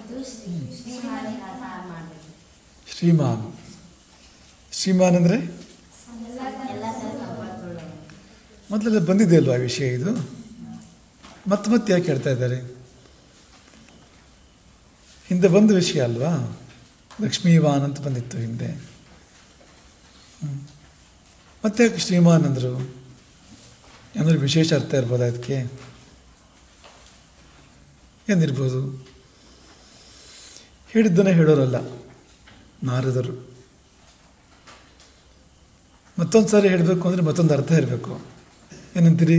ಇದು ಶ್ರೀ ಶ್ರೀಮಾನ್ ರಥ ಮಾಡಬೇಕು ಶ್ರೀಮಾನ್ ಶ್ರೀಮಾನ್ ಅಂದರೆ ಎಲ್ಲ ಥರ ಸಂಪತ್ತುಳ್ಳವರು ಮೊದಲೆಲ್ಲ ಬಂದಿದೆ ಅಲ್ವಾ ಆ ವಿಷಯ ಇದು ಮತ್ತೆ ಮತ್ತೆ ಯಾಕೆ ಹೇಳ್ತಾ ಇದ್ದಾರೆ ಹಿಂದೆ ಬಂದ ವಿಷಯ ಅಲ್ವಾ ಲಕ್ಷ್ಮೀವಾನ್ ಅಂತ ಬಂದಿತ್ತು ಹಿಂದೆ ಹ್ಮ್. ಮತ್ತೆ ಯಾಕೆ ಶ್ರೀಮಾನ್ ಅಂದರು ಏನಾದ್ರು ವಿಶೇಷ ಅರ್ಥ ಇರ್ಬೋದು ಅದಕ್ಕೆ ಏನಿರ್ಬೋದು ಹೇಳಿದ್ದನ್ನೇ ಹೇಳೋರಲ್ಲ ನಾರದರು ಮತ್ತೊಂದು ಸಾರಿ ಹೇಳಬೇಕು ಅಂದರೆ ಮತ್ತೊಂದು ಅರ್ಥ ಇರಬೇಕು ಏನಂತೀರಿ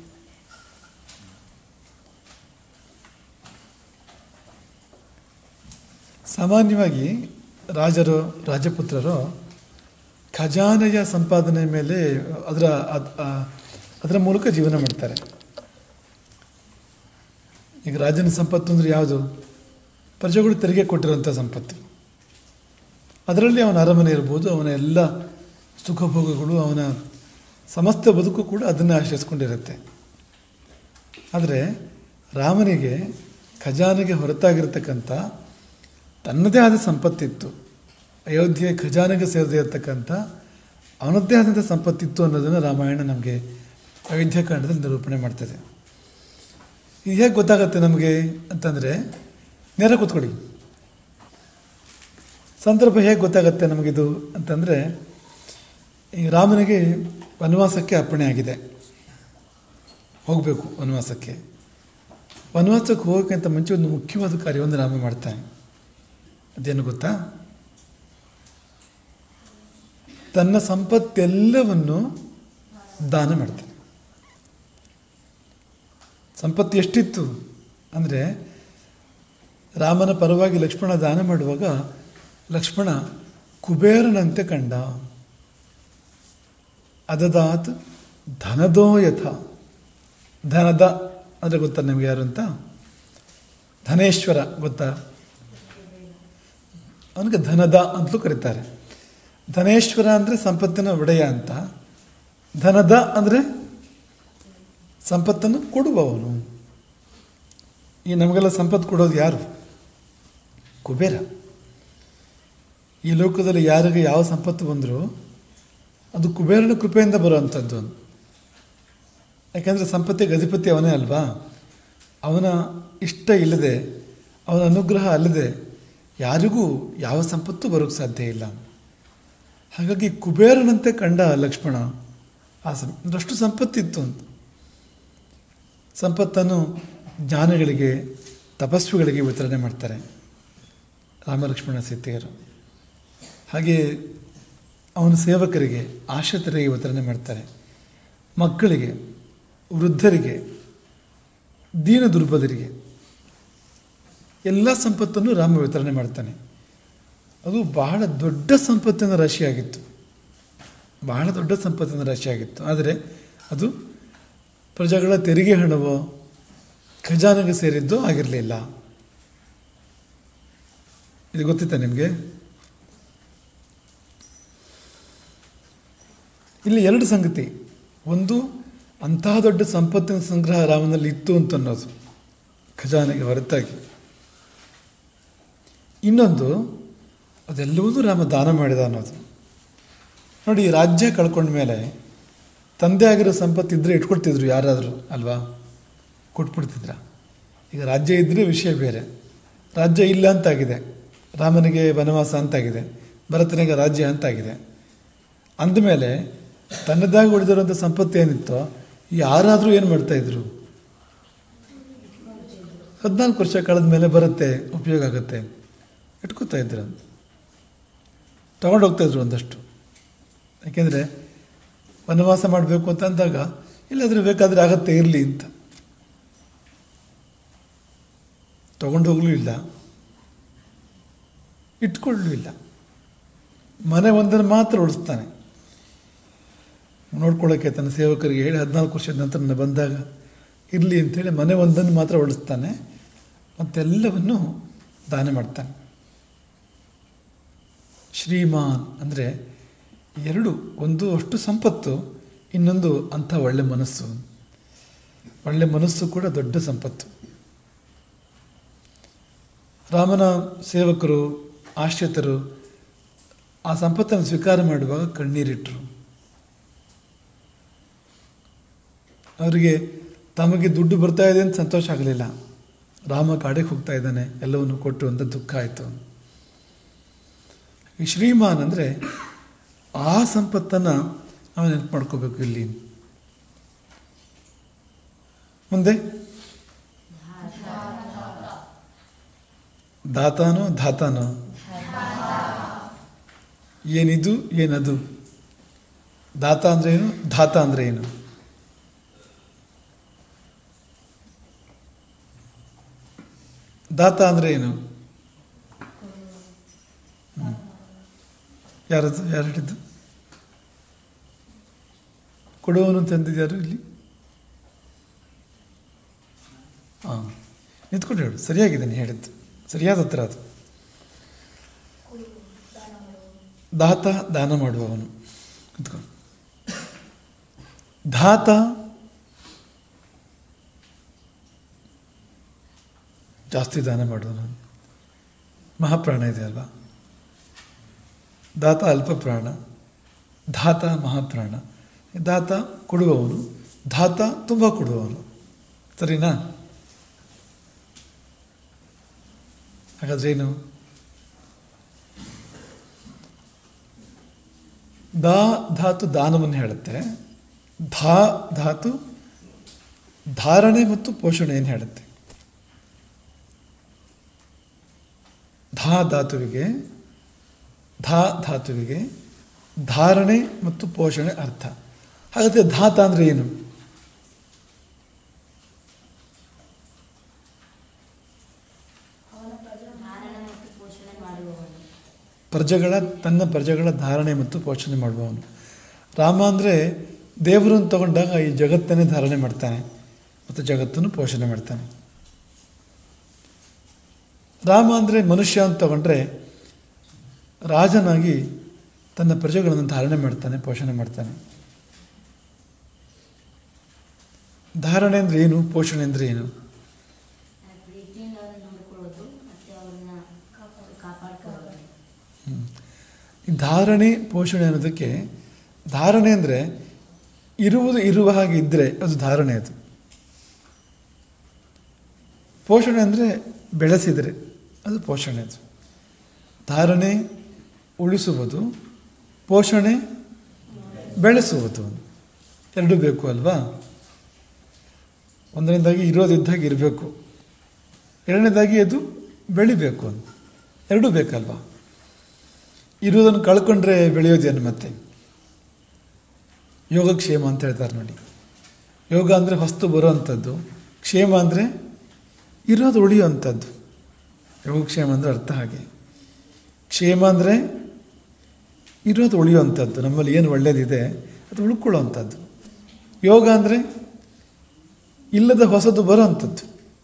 ಸಾಮಾನ್ಯವಾಗಿ ರಾಜರು ರಾಜಪುತ್ರರು ಖಜಾನೆಯ ಸಂಪಾದನೆ ಮೇಲೆ ಅದರ ಅದ್- ಆ- ಅದರ ಮೂಲಕ ಜೀವನ ಮಾಡ್ತಾರೆ ಈಗ ರಾಜನ ಸಂಪತ್ತು ಅಂದರೆ ಯಾವುದು ಪ್ರಜೆಗಳು ತೆರಿಗೆ ಕೊಟ್ಟಿರೋಂಥ ಸಂಪತ್ತು ಅದರಲ್ಲಿ ಅವನ ಅರಮನೆ ಇರ್ಬೋದು ಅವನ ಎಲ್ಲ ಸುಖಭೋಗಗಳು ಅವನ ಸಮಸ್ತ ಬದುಕು ಕೂಡ ಅದನ್ನೇ ಆಶ್ರಯಿಸ್ಕೊಂಡಿರುತ್ತೆ ಆದರೆ ರಾಮನಿಗೆ ಖಜಾನೆಗೆ ಹೊರತಾಗಿರ್ತಕ್ಕಂಥ ತನ್ನದೇ ಆದ ಸಂಪತ್ತಿತ್ತು ಅಯೋಧ್ಯೆ ಖಜಾನೆಗೆ ಸೇರದೇ ಇರತಕ್ಕಂಥ ಅವನದ್ದೇ ಆದಂಥ ಸಂಪತ್ತಿತ್ತು ಅನ್ನೋದನ್ನು ರಾಮಾಯಣ ನಮಗೆ ಅಯೋಧ್ಯಕಾಂಡದಲ್ಲಿ ನಿರೂಪಣೆ ಮಾಡ್ತದೆ ಇದು ಹೇಗೆ ಗೊತ್ತಾಗತ್ತೆ ನಮಗೆ ಅಂತಂದರೆ ನೇರ ಕೂತ್ಕೊಳ್ಳಿ ಸಂದರ್ಭ ಹೇಗೆ ಗೊತ್ತಾಗತ್ತೆ ನಮಗಿದು ಅಂತಂದರೆ ಈ ರಾಮನಿಗೆ ವನವಾಸಕ್ಕೆ ಅರ್ಪಣೆ ಆಗಿದೆ ಹೋಗಬೇಕು ವನವಾಸಕ್ಕೆ ವನವಾಸಕ್ಕೆ ಹೋಗೋಕ್ಕಿಂತ ಮುಂಚೆ ಒಂದು ಮುಖ್ಯವಾದ ಕಾರ್ಯವನ್ನು ರಾಮ ಮಾಡ್ತಾನೆ ಅದೇನು ಗೊತ್ತಾ ತನ್ನ ಸಂಪತ್ತೆಲ್ಲವನ್ನು ದಾನ ಮಾಡ್ತಾನೆ ಸಂಪತ್ತು ಎಷ್ಟಿತ್ತು ಅಂದರೆ ರಾಮನ ಪರವಾಗಿ ಲಕ್ಷ್ಮಣ ದಾನ ಮಾಡುವಾಗ ಲಕ್ಷ್ಮಣ ಕುಬೇರನಂತೆ ಕಂಡ ಅದದಾತ್ ಧನದೋ ಯಥ ಧನದ ಅಂದರೆ ಗೊತ್ತಾ ನಿಮಗೆ ಯಾರು ಅಂತ ಧನೇಶ್ವರ ಗೊತ್ತಾ ಅವನಿಗೆ ಧನದ ಅಂತಲೂ ಕರೀತಾರೆ ಧನೇಶ್ವರ ಅಂದರೆ ಸಂಪತ್ತಿನ ಒಡೆಯ ಅಂತ ಧನದ ಅಂದರೆ ಸಂಪತ್ತನ್ನು ಕೊಡುವವನು ಈ ನಮಗೆಲ್ಲ ಸಂಪತ್ತು ಕೊಡೋದು ಯಾರು ಕುಬೇರ ಈ ಲೋಕದಲ್ಲಿ ಯಾರಿಗೆ ಯಾವ ಸಂಪತ್ತು ಬಂದರೂ ಅದು ಕುಬೇರನ ಕೃಪೆಯಿಂದ ಬರುವಂಥದ್ದು ಯಾಕೆಂದರೆ ಸಂಪತ್ತಿಗೆ ಅಧಿಪತಿ ಅವನೇ ಅಲ್ವಾ ಅವನ ಇಷ್ಟ ಇಲ್ಲದೆ ಅವನ ಅನುಗ್ರಹ ಅಲ್ಲದೆ ಯಾರಿಗೂ ಯಾವ ಸಂಪತ್ತು ಬರೋಕ್ಕೆ ಸಾಧ್ಯ ಇಲ್ಲ ಹಾಗಾಗಿ ಕುಬೇರನಂತೆ ಕಂಡ ಲಕ್ಷ್ಮಣ ಆ ಸಂ ಅಷ್ಟು ಸಂಪತ್ತಿತ್ತು ಅಂತ ಸಂಪತ್ತನ್ನು ಜ್ಞಾನಿಗಳಿಗೆ ತಪಸ್ವಿಗಳಿಗೆ ವಿತರಣೆ ಮಾಡ್ತಾರೆ ರಾಮಲಕ್ಷ್ಮಣ ಸೀತೆಯರು ಹಾಗೆ ಅವನ ಸೇವಕರಿಗೆ ಆಶ್ರಿತರಿಗೆ ವಿತರಣೆ ಮಾಡ್ತಾರೆ ಮಕ್ಕಳಿಗೆ ವೃದ್ಧರಿಗೆ ದೀನ ದುರ್ಬಲರಿಗೆ ಎಲ್ಲ ಸಂಪತ್ತನ್ನು ರಾಮ ವಿತರಣೆ ಮಾಡ್ತಾನೆ ಅದು ಬಹಳ ದೊಡ್ಡ ಸಂಪತ್ತಿನ ರಾಶಿಯಾಗಿತ್ತು ಬಹಳ ದೊಡ್ಡ ಸಂಪತ್ತಿನ ರಾಶಿಯಾಗಿತ್ತು ಆದರೆ ಅದು ಪ್ರಜೆಗಳ ತೆರಿಗೆ ಹಣವೋ ಖಜಾನೆಗೆ ಸೇರಿದ್ದು ಆಗಿರಲಿಲ್ಲ ಇದು ಗೊತ್ತಿತ್ತಾ ನಿಮಗೆ ಇಲ್ಲಿ ಎರಡು ಸಂಗತಿ ಒಂದು ಅಂತಹ ದೊಡ್ಡ ಸಂಪತ್ತಿನ ಸಂಗ್ರಹ ರಾಮನಲ್ಲಿ ಇತ್ತು ಅಂತ ಅನ್ನೋದು ಖಜಾನೆಗೆ ಹೊರತಾಗಿ ಇನ್ನೊಂದು ಅದೆಲ್ಲವನ್ನೂ ರಾಮ ದಾನ ಮಾಡಿದ ಅನ್ನೋದು ನೋಡಿ ಈ ರಾಜ್ಯ ಕಳ್ಕೊಂಡ ಮೇಲೆ ತಂದೆ ಆಗಿರೋ ಸಂಪತ್ತು ಇದ್ದರೆ ಇಟ್ಕೊಳ್ತಿದ್ರು ಯಾರಾದರೂ ಅಲ್ವಾ ಕೊಟ್ಬಿಡ್ತಿದ್ರ ಈಗ ರಾಜ್ಯ ಇದ್ದರೆ ವಿಷಯ ಬೇರೆ ರಾಜ್ಯ ಇಲ್ಲ ಅಂತಾಗಿದೆ ರಾಮನಿಗೆ ವನವಾಸ ಅಂತಾಗಿದೆ ಭರತನಿಗೆ ರಾಜ್ಯ ಅಂತಾಗಿದೆ ಅಂದಮೇಲೆ ತನ್ನದಾಗಿ ಉಳಿದಿರೋಂಥ ಸಂಪತ್ತು ಏನಿತ್ತೋ ಯಾರಾದರೂ ಏನು ಮಾಡ್ತಾಯಿದ್ರು ಹದಿನಾಲ್ಕು ವರ್ಷ ಕಳೆದ ಮೇಲೆ ಬರುತ್ತೆ ಉಪಯೋಗ ಆಗುತ್ತೆ ಇಟ್ಕೋತಾ ಇದ್ರು ಅಂತ ತಗೊಂಡು ಹೋಗ್ತಾಯಿದ್ರು ಒಂದಷ್ಟು ಯಾಕೆಂದರೆ ವನವಾಸ ಮಾಡಬೇಕು ಅಂತ ಅಂದಾಗ ಇಲ್ಲಾದರೆ ಬೇಕಾದರೆ ಆಗತ್ತೆ ಇರಲಿ ಅಂತ ತಗೊಂಡು ಹೋಗಲೂ ಇಲ್ಲ ಇಟ್ಕೊಳ್ಳೂ ಇಲ್ಲ ಮನೆ ಒಂದನ್ನು ಮಾತ್ರ ಉಳಿಸ್ತಾನೆ ನೋಡ್ಕೊಳ್ಳೋಕ್ಕೆ ತನ್ನ ಸೇವಕರಿಗೆ ಹೇಳಿ ಹದಿನಾಲ್ಕು ವರ್ಷದ ನಂತರ ನಾನು ಬಂದಾಗ ಇರಲಿ ಅಂಥೇಳಿ ಮನೆ ಒಂದನ್ನು ಮಾತ್ರ ಉಳಿಸ್ತಾನೆ ಮತ್ತೆಲ್ಲವನ್ನು ದಾನ ಮಾಡ್ತಾನೆ ಶ್ರೀಮಾನ್ ಅಂದರೆ ಎರಡು ಒಂದು ಅಷ್ಟು ಸಂಪತ್ತು ಇನ್ನೊಂದು ಅಂಥ ಒಳ್ಳೆ ಮನಸ್ಸು ಒಳ್ಳೆ ಮನಸ್ಸು ಕೂಡ ದೊಡ್ಡ ಸಂಪತ್ತು ರಾಮನ ಸೇವಕರು ಆಶ್ರಿತರು ಆ ಸಂಪತ್ತನ್ನು ಸ್ವೀಕಾರ ಮಾಡುವಾಗ ಕಣ್ಣೀರಿಟ್ಟರು ಅವರಿಗೆ ತಮಗೆ ದುಡ್ಡು ಬರ್ತಾ ಇದೆ ಅಂತ ಸಂತೋಷ ಆಗಲಿಲ್ಲ ರಾಮ ಕಾಡಿಗೆ ಹೋಗ್ತಾ ಇದ್ದಾನೆ ಎಲ್ಲವನ್ನು ಕೊಟ್ಟು ಅಂತ ದುಃಖ ಆಯಿತು ಈ ಶ್ರೀಮಾನ್ ಅಂದರೆ ಆ ಸಂಪತ್ತನ್ನು ನಾವು ನೆನಪು ಮಾಡ್ಕೋಬೇಕು ಇಲ್ಲಿ ಮುಂದೆ ದಾತಾನೋ ಧಾತಾನೋ ಏನಿದು ಏನದು ದಾತ ಅಂದ್ರೆ ಏನು ಧಾತ ಅಂದ್ರೆ ಏನು ದಾತ ಅಂದ್ರೆ ಏನು ಹ್ಮ್. ಯಾರದು ಯಾರು ಹೇಳಿದ್ದು ಕೊಡುವವನು ತಂದಿದ್ಯಾರು ಇಲ್ಲಿ ಹಾಂ ನಿಂತ್ಕೊಂಡು ಹೇಳು ಸರಿಯಾಗಿದೆ ನೀನು ಹೇಳಿದ್ದು ಸರಿಯಾದ ಉತ್ತರ ಅದು ದಾತ ದಾನ ಮಾಡುವವನು ಕುತ್ಕೊ ಧಾತ ಜಾಸ್ತಿ ದಾನ ಮಾಡುವವನು ಮಹಾಪ್ರಾಣ ಇದೆ ಅಲ್ವಾ ದಾತ ಅಲ್ಪ ಪ್ರಾಣ ಧಾತ ಮಹಾಪ್ರಾಣ ದಾತ ಕೊಡುವವನು ಧಾತ ತುಂಬ ಕೊಡುವವನು ಸರಿನಾ ಹಾಗಾದ್ರೆ ಏನು ದಾ ಧಾತು ದಾನವನ್ನು ಹೇಳುತ್ತೆ ಧಾ ಧಾತು ಧಾರಣೆ ಮತ್ತು ಪೋಷಣೆಯನ್ನು ಹೇಳುತ್ತೆ ಧಾ ಧಾತುವಿಗೆ ಧಾ ಧಾತುವಿಗೆ ಧಾರಣೆ ಮತ್ತು ಪೋಷಣೆ ಅರ್ಥ ಹಾಗಾದ್ರೆ ಧಾತ ಅಂದರೆ ಏನು ಧಾರಣ ಮತ್ತು ಪೋಷಣೆ ಮಾಡುವವನು ಪ್ರಜೆಗಳ ತನ್ನ ಪ್ರಜೆಗಳ ಧಾರಣೆ ಮತ್ತು ಪೋಷಣೆ ಮಾಡುವವನು ರಾಮ ಅಂದರೆ ದೇವರನ್ನು ತಗೊಂಡಾಗ ಈ ಜಗತ್ತನ್ನೇ ಧಾರಣೆ ಮಾಡ್ತಾನೆ ಮತ್ತು ಜಗತ್ತನ್ನು ಪೋಷಣೆ ಮಾಡ್ತಾನೆ ರಾಮ ಅಂದರೆ ಮನುಷ್ಯ ಅಂತ ತಗೊಂಡ್ರೆ ರಾಜನಾಗಿ ತನ್ನ ಪ್ರಜೆಗಳನ್ನು ಧಾರಣೆ ಮಾಡ್ತಾನೆ ಪೋಷಣೆ ಮಾಡ್ತಾನೆ ಧಾರಣೆ ಅಂದರೆ ಏನು ಪೋಷಣೆ ಅಂದರೆ ಏನು ಆ ಪ್ರೀತಿಯಿಂದ ಅವ್ರನ್ನ ನೋಡ್ಕೊಳ್ಳೋದು ಮತ್ತೆ ಅವ್ರನ್ನ ಕಾಪಾಡ್ಕೊಳ್ಳೋದು ಈ ಧಾರಣೆ ಪೋಷಣೆ ಅನ್ನೋದಕ್ಕೆ ಧಾರಣೆ ಅಂದರೆ ಇರುವುದು ಇರುವ ಹಾಗೆ ಇದ್ದರೆ ಅದು ಧಾರಣೆ ಅದು ಪೋಷಣೆ ಅಂದರೆ ಬೆಳೆಸಿದರೆ ಅದು ಪೋಷಣೆ ಅದು ಧಾರಣೆ ಉಳಿಸುವುದು ಪೋಷಣೆ ಬೆಳೆಸುವುದು ಎರಡೂ ಬೇಕು ಅಲ್ವಾ ಒಂದನೇದಾಗಿ ಇರೋದಿದ್ದಾಗ ಇರಬೇಕು ಎರಡನೇದಾಗಿ ಅದು ಬೆಳಿಬೇಕು ಅಂತ ಎರಡೂ ಬೇಕಲ್ವಾ ಇರುವುದನ್ನು ಕಳ್ಕೊಂಡ್ರೆ ಬೆಳೆಯೋದೇನು ಮತ್ತೆ ಯೋಗಕ್ಷೇಮ ಅಂತ ಹೇಳ್ತಾರೆ ನೋಡಿ ಯೋಗ ಅಂದರೆ ಹೊಸ್ತು ಬರುವಂಥದ್ದು ಕ್ಷೇಮ ಅಂದರೆ ಇರೋದು ಉಳಿಯುವಂಥದ್ದು ಯೋಗಕ್ಷೇಮ ಅಂದರೆ ಅರ್ಥ ಹಾಗೆ ಕ್ಷೇಮ ಅಂದರೆ ಇರೋದು ಉಳಿಯುವಂಥದ್ದು ನಮ್ಮಲ್ಲಿ ಏನು ಒಳ್ಳೆಯದಿದೆ ಅದು ಉಳ್ಕೊಳ್ಳೋವಂಥದ್ದು ಯೋಗ ಅಂದರೆ ಇಲ್ಲದ ಹೊಸದು ಬರೋವಂಥದ್ದು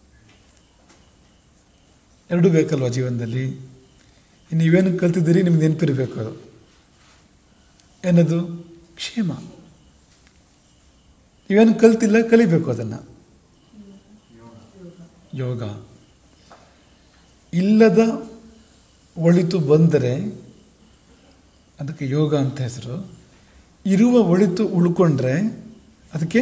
ಎರಡೂ ಬೇಕಲ್ವ ಜೀವನದಲ್ಲಿ ನೀವೇನು ಕಲ್ತಿದ್ದೀರಿ ನಿಮ್ಗೆ ನೆನಪಿರಬೇಕು ಅದು ಏನದು ಕ್ಷೇಮ ನೀವೇನು ಕಲ್ತಿಲ್ಲ ಕಲಿಬೇಕು ಅದನ್ನು ಯೋಗ ಇಲ್ಲದ ಒಳಿತು ಬಂದರೆ ಅದಕ್ಕೆ ಯೋಗ ಅಂತ ಹೆಸರು ಇರುವ ಒಳಿತು ಉಳ್ಕೊಂಡ್ರೆ ಅದಕ್ಕೆ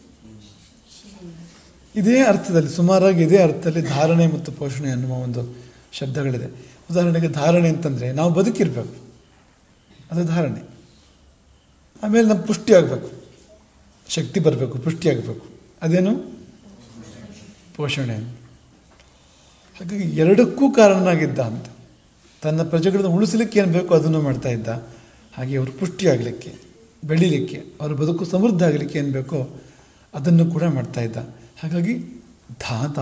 ಇದೇ ಅರ್ಥದಲ್ಲಿ ಸುಮಾರಾಗಿ ಇದೇ ಅರ್ಥದಲ್ಲಿ ಧಾರಣೆ ಮತ್ತು ಪೋಷಣೆ ಅನ್ನುವ ಒಂದು ಶಬ್ದಗಳಿದೆ ಉದಾಹರಣೆಗೆ ಧಾರಣೆ ಅಂತಂದರೆ ನಾವು ಬದುಕಿರಬೇಕು ಅದು ಧಾರಣೆ ಆಮೇಲೆ ನಮ್ಮ ಪುಷ್ಟಿ ಆಗಬೇಕು ಶಕ್ತಿ ಬರಬೇಕು ಪುಷ್ಟಿ ಆಗಬೇಕು ಅದೇನು ಪೋಷಣೆ ಹಾಗಾಗಿ ಎರಡಕ್ಕೂ ಕಾರಣನಾಗಿದ್ದ ಅಂತ ತನ್ನ ಪ್ರಜೆಗಳನ್ನು ಉಳಿಸಲಿಕ್ಕೆ ಏನು ಬೇಕೋ ಅದನ್ನು ಮಾಡ್ತಾ ಇದ್ದ ಹಾಗೆ ಅವರು ಪುಷ್ಟಿ ಆಗಲಿಕ್ಕೆ ಬೆಳೀಲಿಕ್ಕೆ ಅವರ ಬದುಕು ಸಮೃದ್ಧ ಆಗಲಿಕ್ಕೆ ಏನು ಬೇಕೋ ಅದನ್ನು ಕೂಡ ಮಾಡ್ತಾ ಇದ್ದ ಹಾಗಾಗಿ ಧಾತ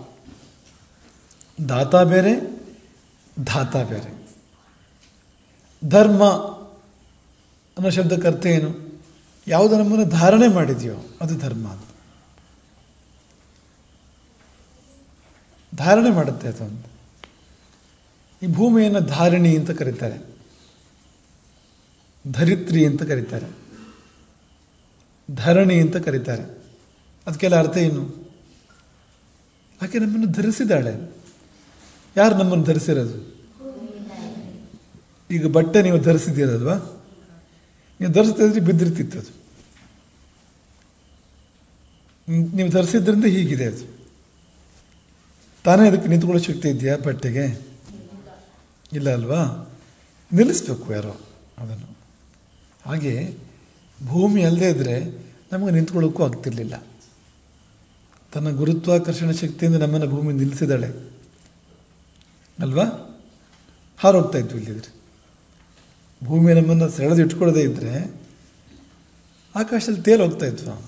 ದಾತ ಬೇರೆ ಧಾತ ಬೇರೆ ಧರ್ಮ ಅನ್ನೋ ಶಬ್ದಕ್ಕೆ ಅರ್ಥ ಏನು ಯಾವುದು ನಮ್ಮನ್ನು ಧಾರಣೆ ಮಾಡಿದೆಯೋ ಅದು ಧರ್ಮ ಅಂತ ಧಾರಣೆ ಮಾಡುತ್ತೆ ಅದು ಅಂತ ಈ ಭೂಮಿಯನ್ನು ಧಾರಿಣಿ ಅಂತ ಕರೀತಾರೆ ಧರಿತ್ರಿ ಅಂತ ಕರೀತಾರೆ ಧರಣಿ ಅಂತ ಕರೀತಾರೆ ಅದಕ್ಕೆಲ್ಲ ಅರ್ಥ ಏನು ಆಕೆ ನಮ್ಮನ್ನು ಧರಿಸಿದಾಳೆ ಯಾರು ನಮ್ಮನ್ನು ಧರಿಸಿರೋದು ಈಗ ಬಟ್ಟೆ ನೀವು ಧರಿಸಿದ್ದೀರಲ್ವಾ ನೀವು ಧರಿಸ್ತಿದ್ರೆ ಬಿದ್ದಿರ್ತಿತ್ತು ಅದು ಹ್ಮ್, ನೀವು ಧರಿಸಿದ್ರಿಂದ ಹೀಗಿದೆ ಅದು ತಾನೇ ಅದಕ್ಕೆ ನಿಂತ್ಕೊಳ್ಳೋ ಶಕ್ತಿ ಇದೆಯಾ ಬಟ್ಟೆಗೆ ಇಲ್ಲ ಅಲ್ವಾ ನಿಲ್ಲಿಸ್ಬೇಕು ಯಾರೋ ಅದನ್ನು ಹಾಗೆ ಭೂಮಿ ಅಲ್ಲದೆ ಇದ್ದರೆ ನಮಗೆ ನಿಂತ್ಕೊಳ್ಳೋಕ್ಕೂ ಆಗ್ತಿರ್ಲಿಲ್ಲ ತನ್ನ ಗುರುತ್ವಾಕರ್ಷಣ ಶಕ್ತಿಯಿಂದ ನಮ್ಮನ್ನು ಭೂಮಿ ನಿಲ್ಲಿಸಿದಾಳೆ ಅಲ್ವಾ ಹಾರೋಗ್ತಾ ಇದ್ವಿ ಇಲ್ಲಿದ್ರೆ ಭೂಮಿ ನಮ್ಮನ್ನು ಸೆಳೆದು ಇಟ್ಕೊಳ್ಳದೆ ಇದ್ದರೆ ಆಕಾಶದಲ್ಲಿ ತೇಲ್ ಹೋಗ್ತಾ ಇದ್ವು ನಾವು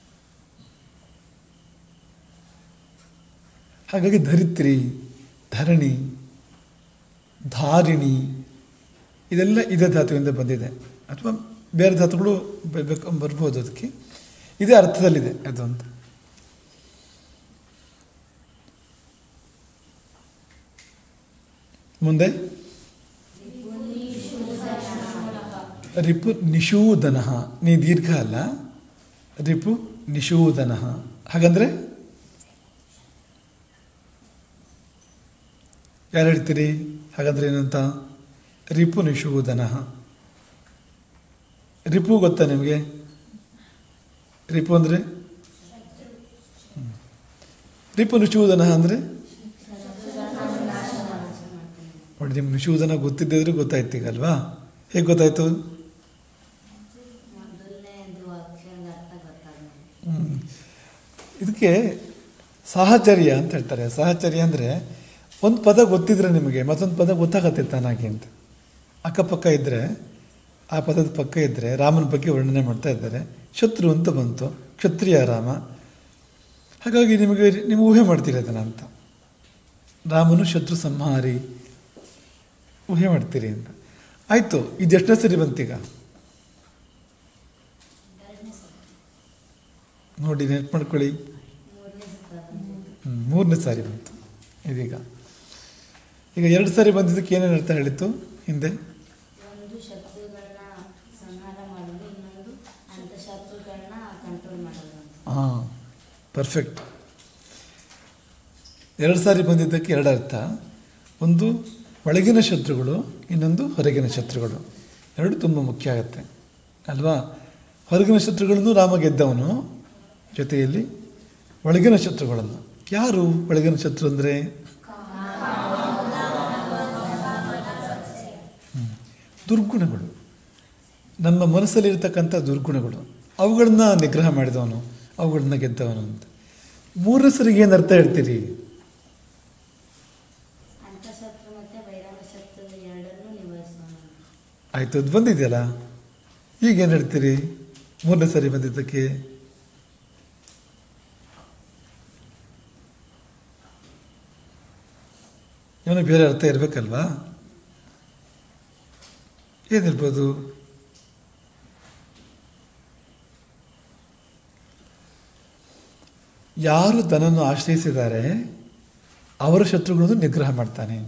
ಹಾಗಾಗಿ ಧರಿತ್ರಿ ಧರಣಿ ಧಾರಿಣಿ ಇದೆಲ್ಲ ಇದೇ ಧಾತುವಿಂದ ಬಂದಿದೆ ಅಥವಾ ಬೇರೆ ಧಾತುಗಳು ಬ- ಬೇಕು- ಬರ್ಬೋದು ಅದಕ್ಕೆ ಇದೇ ಅರ್ಥದಲ್ಲಿದೆ ಅದು ಅಂತ ಮುಂದೆ ರಿಪು ನಿಷೂದನ ನೀ ದೀರ್ಘ ಅಲ್ಲ ರಿಪು ನಿಷೂದನ ಹಾಗಂದ್ರೆ ಯಾರು ಹೇಳ್ತೀರಿ ಹಾಗಾದ್ರೆ ಏನಂತ ರಿಪು ನಿಷೂದನ ರಿಪು ಗೊತ್ತಾ ನಿಮಗೆ ರಿಪು ಅಂದರೆ ಹ್ಮ್. ರಿಪು ನಿಷೂದನ ಅಂದರೆ ನೋಡಿ ನಿಮ್ಗೆ ನಿಷೂದನ ಗೊತ್ತಿದ್ದಿದ್ರೆ ಗೊತ್ತಾಯ್ತು ಈಗ ಅಲ್ವಾ ಹೇಗೆ ಗೊತ್ತಾಯ್ತು ಮೊದಲನೇದು ಅಕ್ಷರದ ಅರ್ಥ ಗೊತ್ತಾಗ ಹ್ಮ್. ಇದಕ್ಕೆ ಸಾಹಚರ್ಯ ಅಂತ ಹೇಳ್ತಾರೆ ಸಾಹಚರ್ಯ ಅಂದರೆ ಒಂದು ಪದ ಗೊತ್ತಿದ್ರೆ ನಿಮಗೆ ಮತ್ತೊಂದು ಪದ ಗೊತ್ತಾಗತ್ತೆ ತಾನಾಗಿ ಅಂತ ಅಕ್ಕಪಕ್ಕ ಇದ್ದರೆ ಆ ಪದದ ಪಕ್ಕ ಇದ್ದರೆ ರಾಮನ ಬಗ್ಗೆ ವರ್ಣನೆ ಮಾಡ್ತಾ ಇದ್ದಾರೆ ಶತ್ರು ಅಂತ ಬಂತು ಕ್ಷತ್ರಿಯ ರಾಮ ಹಾಗಾಗಿ ನಿಮಗೆ ನೀವು ಊಹೆ ಮಾಡ್ತೀರಿ ಅದನ್ನು ಅಂತ ರಾಮನು ಶತ್ರು ಸಂಹಾರಿ ಊಹೆ ಮಾಡ್ತೀರಿ ಅಂತ ಆಯಿತು ಇದು ಎಷ್ಟನೇ ಸರಿ ಬಂತೀಗ ನೋಡಿ ನೆನಪು ಮಾಡ್ಕೊಳ್ಳಿ ಮೂರನೇ ಸುತ್ತ ಬಂದಿದ್ದು ಹ್ಮ್, ಮೂರನೇ ಸಾರಿ ಬಂತು ಇದೀಗ ಈಗ ಎರಡು ಸಾರಿ ಬಂದಿದ್ದಕ್ಕೆ ಏನೇನು ಅರ್ಥ ಹೇಳಿತ್ತು ಹಿಂದೆ ಒಂದು ಶತ್ರುಗಳನ್ನ ಸಂಹಾರ ಮಾಡೋದು ಇನ್ನೊಂದು ಅಂತ ಶತ್ರುಗಳನ್ನ ಕಂಟ್ರೋಲ್ ಮಾಡೋದು ಅಂತ ಹಾಂ ಪರ್ಫೆಕ್ಟ್ ಎರಡು ಸಾರಿ ಬಂದಿದ್ದಕ್ಕೆ ಎರಡು ಅರ್ಥ ಒಂದು ಒಳಗಿನ ಶತ್ರುಗಳು ಇನ್ನೊಂದು ಹೊರಗಿನ ಶತ್ರುಗಳು ಎರಡು ತುಂಬ ಮುಖ್ಯ ಆಗುತ್ತೆ ಅಲ್ವಾ ಹೊರಗಿನ ಶತ್ರುಗಳನ್ನು ರಾಮ ಗೆದ್ದವನು ಜೊತೆಯಲ್ಲಿ ಒಳಗಿನ ಶತ್ರುಗಳನ್ನು ಯಾರು ಒಳಗಿನ ಶತ್ರು ಅಂದರೆ ದುರ್ಗುಣಗಳು ನಮ್ಮ ಮನಸ್ಸಲ್ಲಿರ್ತಕ್ಕಂಥ ದುರ್ಗುಣಗಳು ಅವುಗಳನ್ನ ನಿಗ್ರಹ ಮಾಡಿದವನು ಅವುಗಳನ್ನ ಗೆದ್ದವನು ಅಂತ ಮೂರನೇ ಸರಿಗೆ ಏನು ಅರ್ಥ ಹೇಳ್ತೀರಿ ಅಂತಃಶತ್ರು ಮತ್ತೆ ಬಹಿರಂಗ ಶತ್ರು ಎರಡನ್ನೂ ನಿಭಾಯಿಸೋಣ ಆಯಿತು ಅದು ಬಂದಿದೆಯಲ್ಲ ಈಗೇನು ಹೇಳ್ತೀರಿ ಮೂರನೇ ಸರಿ ಬಂದಿದ್ದಕ್ಕೆ ಏನೋ ಬೇರೆ ಅರ್ಥ ಇರಬೇಕಲ್ವಾ ಏನಿರ್ಬೋದು ಯಾರು ತನ್ನನ್ನು ಆಶ್ರಯಿಸಿದ್ದಾರೆ ಅವರ ಶತ್ರುಗಳನ್ನು ನಿಗ್ರಹ ಮಾಡ್ತಾನೆ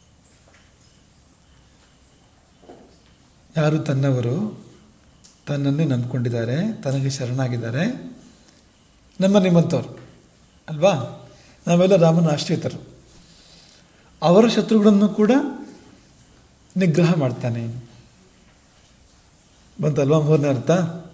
ಯಾರು ತನ್ನವರು ತನ್ನನ್ನೇ ನಂಬ್ಕೊಂಡಿದ್ದಾರೆ ತನಗೆ ಶರಣಾಗಿದ್ದಾರೆ ನಮ್ಮ ನಿಮ್ಮಂಥವ್ರು ಅಲ್ವಾ ನಾವೆಲ್ಲ ರಾಮನ ಆಶ್ರಿತರು ಅವರ ಶತ್ರುಗಳನ್ನು ಕೂಡ ನಿಗ್ರಹ ಮಾಡ್ತಾನೆ ಬಂತಲ್ವಾ ಮೂರನೇ ಅರ್ಥ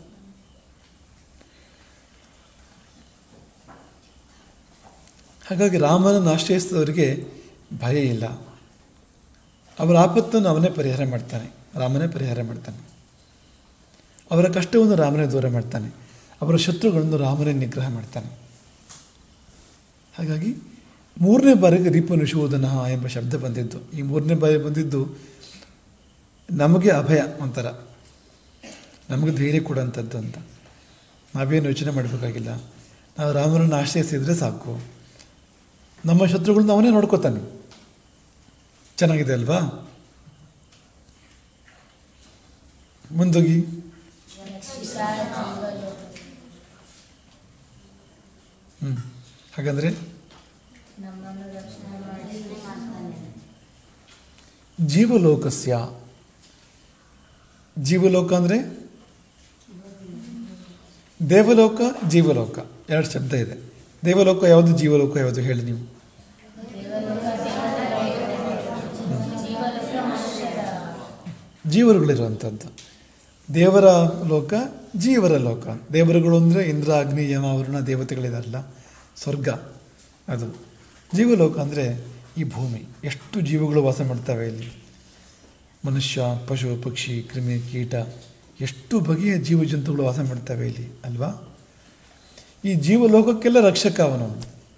ಹಾಗಾಗಿ ರಾಮನನ್ನು ಆಶ್ರಯಿಸಿದವರಿಗೆ ಭಯ ಇಲ್ಲ ಅವರ ಆಪತ್ತನ್ನು ಅವನೇ ಪರಿಹಾರ ಮಾಡ್ತಾನೆ ರಾಮನೇ ಪರಿಹಾರ ಮಾಡ್ತಾನೆ ಅವರ ಕಷ್ಟವನ್ನು ರಾಮನೇ ದೂರ ಮಾಡ್ತಾನೆ ಅವರ ಶತ್ರುಗಳನ್ನು ರಾಮನೇ ನಿಗ್ರಹ ಮಾಡ್ತಾನೆ ಹಾಗಾಗಿ ಮೂರನೇ ಬಾರಿಗೆ ರೀಪನುಷೋದನ ಎಂಬ ಶಬ್ದ ಬಂದಿದ್ದು ಈ ಮೂರನೇ ಬಾರಿ ಬಂದಿದ್ದು ನಮಗೆ ಅಭಯ ಒಂಥರ ನಮಗೆ ಧೈರ್ಯ ಕೊಡೋಂಥದ್ದು ಅಂತ ನಾವೇನು ಯೋಚನೆ ಮಾಡಬೇಕಾಗಿಲ್ಲ ನಾವು ರಾಮನನ್ನು ಆಶ್ರಯಿಸಿದರೆ ಸಾಕು ನಮ್ಮ ಶತ್ರುಗಳನ್ನ ಅವನೇ ನೋಡ್ಕೋತಾನೆ ಚೆನ್ನಾಗಿದೆ ಅಲ್ವಾ ಮುಂದೋಗಿ ಹ್ಞೂ ಹಾಗಂದ್ರೆ ನಮ್ಮನ್ನು ರಕ್ಷಣೆ ಮಾಡಿ ಮಾಡ್ತಾನೆ ಜೀವಲೋಕಸ್ಯ ಜೀವಲೋಕ ಅಂದರೆ ದೇವಲೋಕ ಜೀವಲೋಕ ಎರಡು ಶಬ್ದ ಇದೆ ದೇವಲೋಕ ಯಾವುದು ಜೀವಲೋಕ ಯಾವುದು ಹೇಳಿ ನೀವು ಜೀವರುಗಳಿರುವಂಥದ್ದು ದೇವರ ಲೋಕ ಜೀವರ ಲೋಕ ದೇವರುಗಳು ಅಂದರೆ ಇಂದ್ರ ಅಗ್ನಿ ಯಮ ವರುಣ ದೇವತೆಗಳಿದಾರಲ್ಲ ಸ್ವರ್ಗ ಅದು ಜೀವಲೋಕ ಅಂದರೆ ಈ ಭೂಮಿ ಎಷ್ಟು ಜೀವಗಳು ವಾಸ ಮಾಡ್ತವೆ ಇಲ್ಲಿ ಮನುಷ್ಯ ಪಶು ಪಕ್ಷಿ ಕ್ರಿಮಿ ಕೀಟ ಎಷ್ಟು ಬಗೆಯ ಜೀವ ಜಂತುಗಳು ವಾಸ ಮಾಡ್ತವೆ ಇಲ್ಲಿ ಅಲ್ವಾ ಈ ಜೀವಲೋಕಕ್ಕೆಲ್ಲ ರಕ್ಷಕ ಅವನು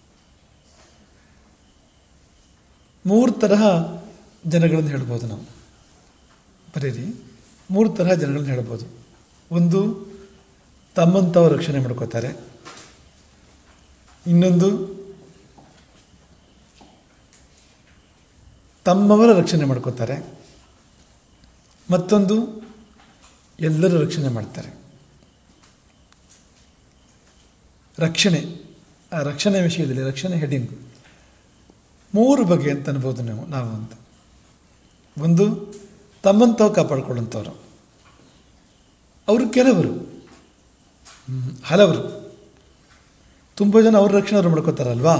ಮೂರು ತರಹ ಜನಗಳನ್ನು ಹೇಳ್ಬೋದು ನಾವು ಬರೀರಿ ಮೂರು ತರಹ ಜನಗಳನ್ನ ಹೇಳ್ಬೋದು ಒಂದು ತಮ್ಮಂತವ ರಕ್ಷಣೆ ಮಾಡ್ಕೋತಾರೆ ಇನ್ನೊಂದು ತಮ್ಮವರ ರಕ್ಷಣೆ ಮಾಡ್ಕೋತಾರೆ ಮತ್ತೊಂದು ಎಲ್ಲರ ರಕ್ಷಣೆ ಮಾಡ್ತಾರೆ ರಕ್ಷಣೆ ಆ ರಕ್ಷಣೆ ವಿಷಯದಲ್ಲಿ ರಕ್ಷಣೆ ಹೆಡಿಂಗ್ ಮೂರು ಬಗೆ ಅಂತ ಅನ್ಬೋದು ನಾವು ನಾವು ಅಂತ ಒಂದು ತಮ್ಮಂತಾವು ಕಾಪಾಡ್ಕೊಳ್ಳೋಂಥವ್ರು ಅವರು ಕೆಲವರು ಹ್ಮ್, ಹಲವರು ತುಂಬ ಜನ ಅವ್ರ ರಕ್ಷಣೆ ಅವ್ರು ಮಾಡ್ಕೋತಾರಲ್ವಾ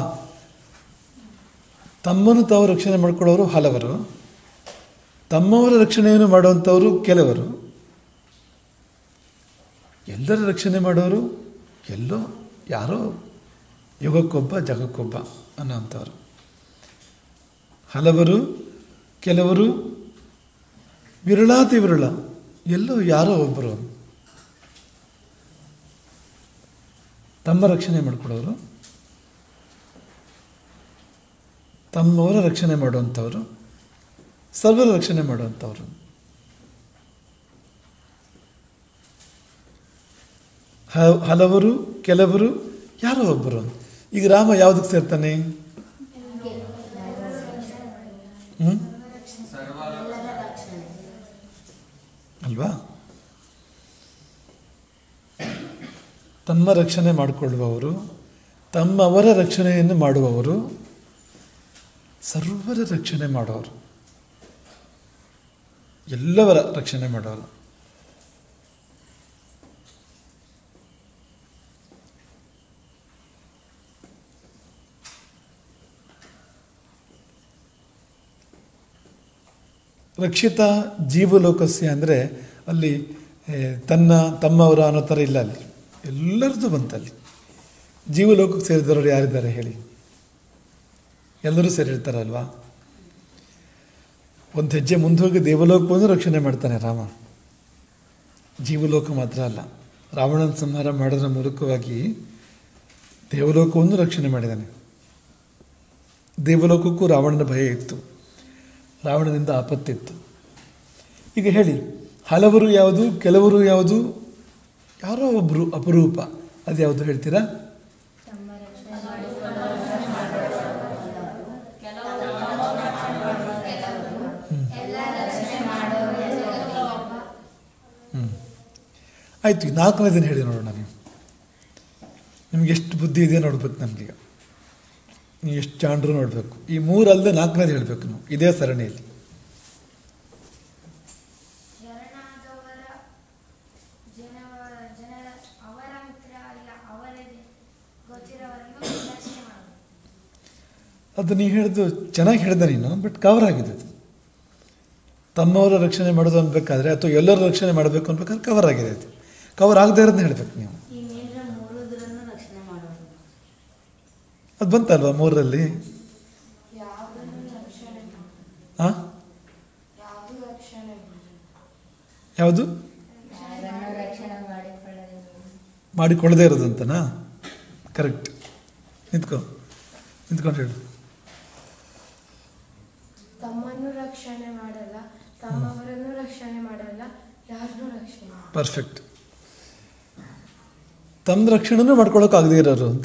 ತಮ್ಮನ್ನು ತಾವು ರಕ್ಷಣೆ ಮಾಡ್ಕೊಳ್ಳೋರು ಹಲವರು ತಮ್ಮವರ ರಕ್ಷಣೆಯನ್ನು ಮಾಡುವಂಥವರು ಕೆಲವರು ಎಲ್ಲರ ರಕ್ಷಣೆ ಮಾಡೋರು ಎಲ್ಲೋ ಯಾರೋ ಯುಗಕ್ಕೊಬ್ಬ ಜಗಕ್ಕೊಬ್ಬ ಅನ್ನೋಂಥವ್ರು ಹಲವರು ಕೆಲವರು ವಿರಳಾತಿ ವಿರಳ ಎಲ್ಲೋ ಯಾರೋ ಒಬ್ಬರು ತಮ್ಮ ರಕ್ಷಣೆ ಮಾಡಿಕೊಡೋರು ತಮ್ಮವರ ರಕ್ಷಣೆ ಮಾಡುವಂಥವ್ರು ಸರ್ವರ ರಕ್ಷಣೆ ಮಾಡುವಂಥವ್ರು ಹ- ಹಲವರು ಕೆಲವರು ಯಾರೋ ಒಬ್ಬರು ಈಗ ರಾಮ ಯಾವುದಕ್ಕೆ ಸೇರ್ತಾನೆ ಹ್ಞೂ ಎಲ್ಲರ ರಕ್ಷಣೆ ಅಲ್ವಾ ತಮ್ಮ ರಕ್ಷಣೆ ಮಾಡಿಕೊಳ್ಳುವವರು ತಮ್ಮವರ ರಕ್ಷಣೆಯನ್ನು ಮಾಡುವವರು ಸರ್ವರ ರಕ್ಷಣೆ ಮಾಡೋರು ಎಲ್ಲವರ ರಕ್ಷಣೆ ಮಾಡೋರು ರಕ್ಷಿತ ಜೀವಲೋಕಸ್ಯ ಅಂದರೆ ಅಲ್ಲಿ ಏ, ತನ್ನ ತಮ್ಮವರ ಅನ್ನೋ ಥರ ಇಲ್ಲ ಅಲ್ಲಿ ಎಲ್ಲರದ್ದು ಬಂತಲ್ಲಿ ಜೀವಲೋಕಕ್ಕೆ ಸೇರಿದವರು ಯಾರಿದ್ದಾರೆ ಹೇಳಿ ಎಲ್ಲರೂ ಸೇರಿರ್ತಾರಲ್ವಾ ಒಂದು ಹೆಜ್ಜೆ ಮುಂದೆ ಹೋಗಿ ದೇವಲೋಕವನ್ನು ರಕ್ಷಣೆ ಮಾಡ್ತಾನೆ ರಾಮ ಜೀವಲೋಕ ಮಾತ್ರ ಅಲ್ಲ ರಾವಣನ ಸಂಹಾರ ಮಾಡೋದ್ರ ಮೂಲಕವಾಗಿ ದೇವಲೋಕವನ್ನು ರಕ್ಷಣೆ ಮಾಡಿದ್ದಾನೆ ದೇವಲೋಕಕ್ಕೂ ರಾವಣನ ಭಯ ಇತ್ತು ರಾವಣನಿಂದ ಆಪತ್ತಿತ್ತು ಈಗ ಹೇಳಿ ಹಲವರು ಯಾವುದು ಕೆಲವರು ಯಾವುದು ಯಾರೋ ಒಬ್ಬರು ಅಪರೂಪ ಅದು ಯಾವುದು ಹೇಳ್ತೀರಾ ತಮ್ಮ ರಕ್ಷಣೆ ಆಯಿತು ಈ ನಾಲ್ಕನೇ ದಿನ ಹೇಳಿ ನೋಡೋಣ ನೀವು ನಿಮ್ಗೆ ಎಷ್ಟು ಬುದ್ಧಿ ಇದೆ ನೋಡ್ಬೇಕು ನಮಗೀಗ ನೀವು ಎಷ್ಟು ಜಾಂಡ್ರು ನೋಡಬೇಕು ಈ ಮೂರಲ್ಲದೆ ನಾಲ್ಕನೇದು ಹೇಳಬೇಕು ನಾವು ಇದೇ ಸರಣಿಯಲ್ಲಿ ಶರಣಾದವರ ಜನವರ ಜನರ ಅವರ ಮಿತ್ರ ಇಲ್ಲ ಅವರಿಗೆ ಗೊತ್ತಿರೋವರನ್ನು ರಕ್ಷಣೆ ಮಾಡುವುದು ಅದು ನೀವು ಹೇಳಿದ್ದು ಚೆನ್ನಾಗಿ ಹೇಳಿದೆ ನೀನು ಬಟ್ ಕವರ್ ಆಗಿದೆ ಅದು ತಮ್ಮವರ ರಕ್ಷಣೆ ಮಾಡೋದು ಅನ್ಬೇಕಾದ್ರೆ ಅಥವಾ ಎಲ್ಲರ ರಕ್ಷಣೆ ಮಾಡಬೇಕು ಅನ್ಬೇಕಾದ್ರೆ ಕವರ್ ಆಗಿದೆ ಅದು ಕವರ್ ಆಗದೇ ಇರೋದನ್ನ ಹೇಳಬೇಕು ನೀವು ಈ ಮೇಲಿನ ಮೂರುದ್ರನ್ನು ರಕ್ಷಣೆ ಮಾಡೋದು ಅದು ಬಂತಲ್ವಾ ಮೂರರಲ್ಲಿ ಯಾವುದನ್ನು ರಕ್ಷಣೆ ಮಾಡುವುದು ಹಾಂ ಯಾವುದು ರಕ್ಷಣೆ ಮಾಡುವುದು ಯಾವುದು ಯಾರನ್ನು ರಕ್ಷಣೆ ಮಾಡಿಕೊಳ್ಳಲು ಮಾಡಿಕೊಳ್ಳದೇ ಇರೋದಂತನಾ ಕರೆಕ್ಟ್ ನಿಂತ್ಕೊ ನಿಂತ್ಕೊಂಡು ಹೇಳು ತಮ್ಮನ್ನು ರಕ್ಷಣೆ ಮಾಡಲ್ಲ ತಮ್ಮವರನ್ನು ರಕ್ಷಣೆ ಮಾಡಲ್ಲ ಯಾರನ್ನೂ ರಕ್ಷಣೆ ಮಾಡಲ್ಲ. ಪರ್ಫೆಕ್ಟ್ ತಮ್ಮ ರಕ್ಷಣೆನೂ ಮಾಡ್ಕೊಳ್ಳೋಕ್ಕಾಗದೇ ಇರೋರು ಅಂತ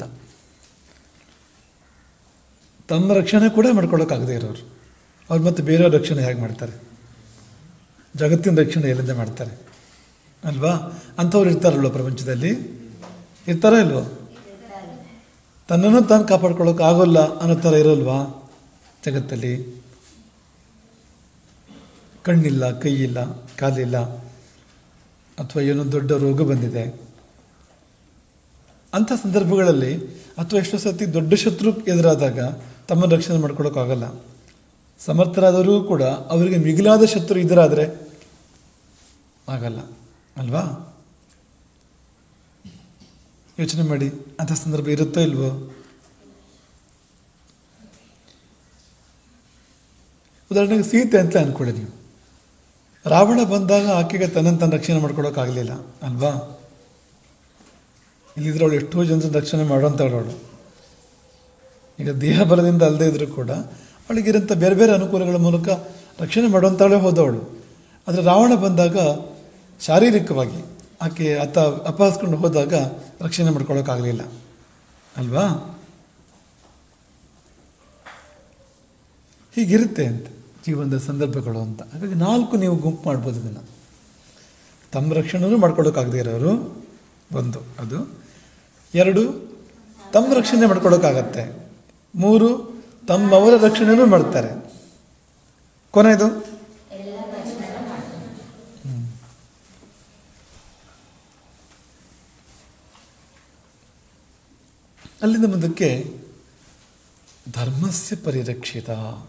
ತಮ್ಮ ರಕ್ಷಣೆ ಕೂಡ ಮಾಡ್ಕೊಳ್ಳೋಕ್ಕಾಗದೇ ಇರೋರು ಅವ್ರು ಮತ್ತೆ ಬೇರೆಯವ್ರ ರಕ್ಷಣೆ ಹೇಗೆ ಮಾಡ್ತಾರೆ ಜಗತ್ತಿನ ರಕ್ಷಣೆ ಎಲ್ಲಿಂದ ಮಾಡ್ತಾರೆ ಅಲ್ವಾ ಅಂಥವ್ರು ಇರ್ತಾರಲ್ವ ಪ್ರಪಂಚದಲ್ಲಿ ಇರ್ತಾರೋ ಇಲ್ವೋ ತನ್ನನ್ನು ತಾನು ಕಾಪಾಡ್ಕೊಳ್ಳೋಕೆ ಆಗೋಲ್ಲ ಅನ್ನೋ ಥರ ಇರೋಲ್ವಾ ಜಗತ್ತಲ್ಲಿ ಕಣ್ಣಿಲ್ಲ ಕೈಯಿಲ್ಲ ಕಾಲಿಲ್ಲ ಅಥವಾ ಏನೋ ದೊಡ್ಡ ರೋಗ ಬಂದಿದೆ ಅಂಥ ಸಂದರ್ಭಗಳಲ್ಲಿ ಅಥವಾ ಎಷ್ಟೋ ಸತಿ ದೊಡ್ಡ ಶತ್ರು ಎದುರಾದಾಗ ತಮ್ಮನ್ನು ರಕ್ಷಣೆ ಮಾಡ್ಕೊಳ್ಳೋಕ್ಕಾಗಲ್ಲ ಸಮರ್ಥರಾದವರೂ ಕೂಡ ಅವರಿಗೆ ಮಿಗಿಲಾದ ಶತ್ರು ಎದುರಾದರೆ ಆಗಲ್ಲ ಅಲ್ವಾ ಯೋಚನೆ ಮಾಡಿ ಅಂಥ ಸಂದರ್ಭ ಇರುತ್ತೋ ಇಲ್ವೋ ಉದಾಹರಣೆಗೆ ಸೀತೆ ಅಂತ ಅಂದ್ಕೊಳ್ಳಿ ನೀವು ರಾವಣ ಬಂದಾಗ ಆಕೆಗೆ ತನ್ನನ್ನು ತಾನು ರಕ್ಷಣೆ ಮಾಡ್ಕೊಳಕ್ಕಾಗಲಿಲ್ಲ ಅಲ್ವಾ ಇಲ್ಲಿದ್ರೆ ಅವಳು ಎಷ್ಟೋ ಜನರ ರಕ್ಷಣೆ ಮಾಡೋಂಥವಳು ಅವಳು ಈಗ ದೇಹ ಬಲದಿಂದ ಅಲ್ಲದೆ ಇದ್ರೂ ಕೂಡ ಅವಳಿಗಿರೋಂಥ ಬೇರೆ ಬೇರೆ ಅನುಕೂಲಗಳ ಮೂಲಕ ರಕ್ಷಣೆ ಮಾಡುವಂಥವಳೇ ಹೋದವಳು ಆದರೆ ರಾವಣ ಬಂದಾಗ ಶಾರೀರಿಕವಾಗಿ ಆಕೆ ಆತ ಅಪಹರಿಸ್ಕೊಂಡು ಹೋದಾಗ ರಕ್ಷಣೆ ಮಾಡ್ಕೊಳ್ಳೋಕ್ಕಾಗಲಿಲ್ಲ ಅಲ್ವಾ ಹೀಗಿರುತ್ತೆ ಅಂತ ಜೀವನದ ಸಂದರ್ಭಗಳು ಅಂತ ಹಾಗಾಗಿ ನಾಲ್ಕು ನೀವು ಗುಂಪು ಮಾಡ್ಬೋದು ಇದನ್ನು ತಮ್ಮ ರಕ್ಷಣೆನೂ ಮಾಡ್ಕೊಳ್ಳೋಕ್ಕಾಗದೇ ಇರೋರು ಒಂದು ಅದು ಎರಡು ತಮ್ಮ ರಕ್ಷಣೆ ಮಾಡ್ಕೊಳ್ಳೋಕ್ಕಾಗತ್ತೆ ಮೂರು ತಮ್ಮವರ ರಕ್ಷಣೆನೂ ಮಾಡ್ತಾರೆ ಕೊನೆಯದು ಎಲ್ಲ ರಕ್ಷಣೆ ಮಾಡ್ತಾರೆ ಅಲ್ಲಿಂದ ಮುಂದಕ್ಕೆ ಧರ್ಮಸ್ಯ ಪರಿರಕ್ಷಿತ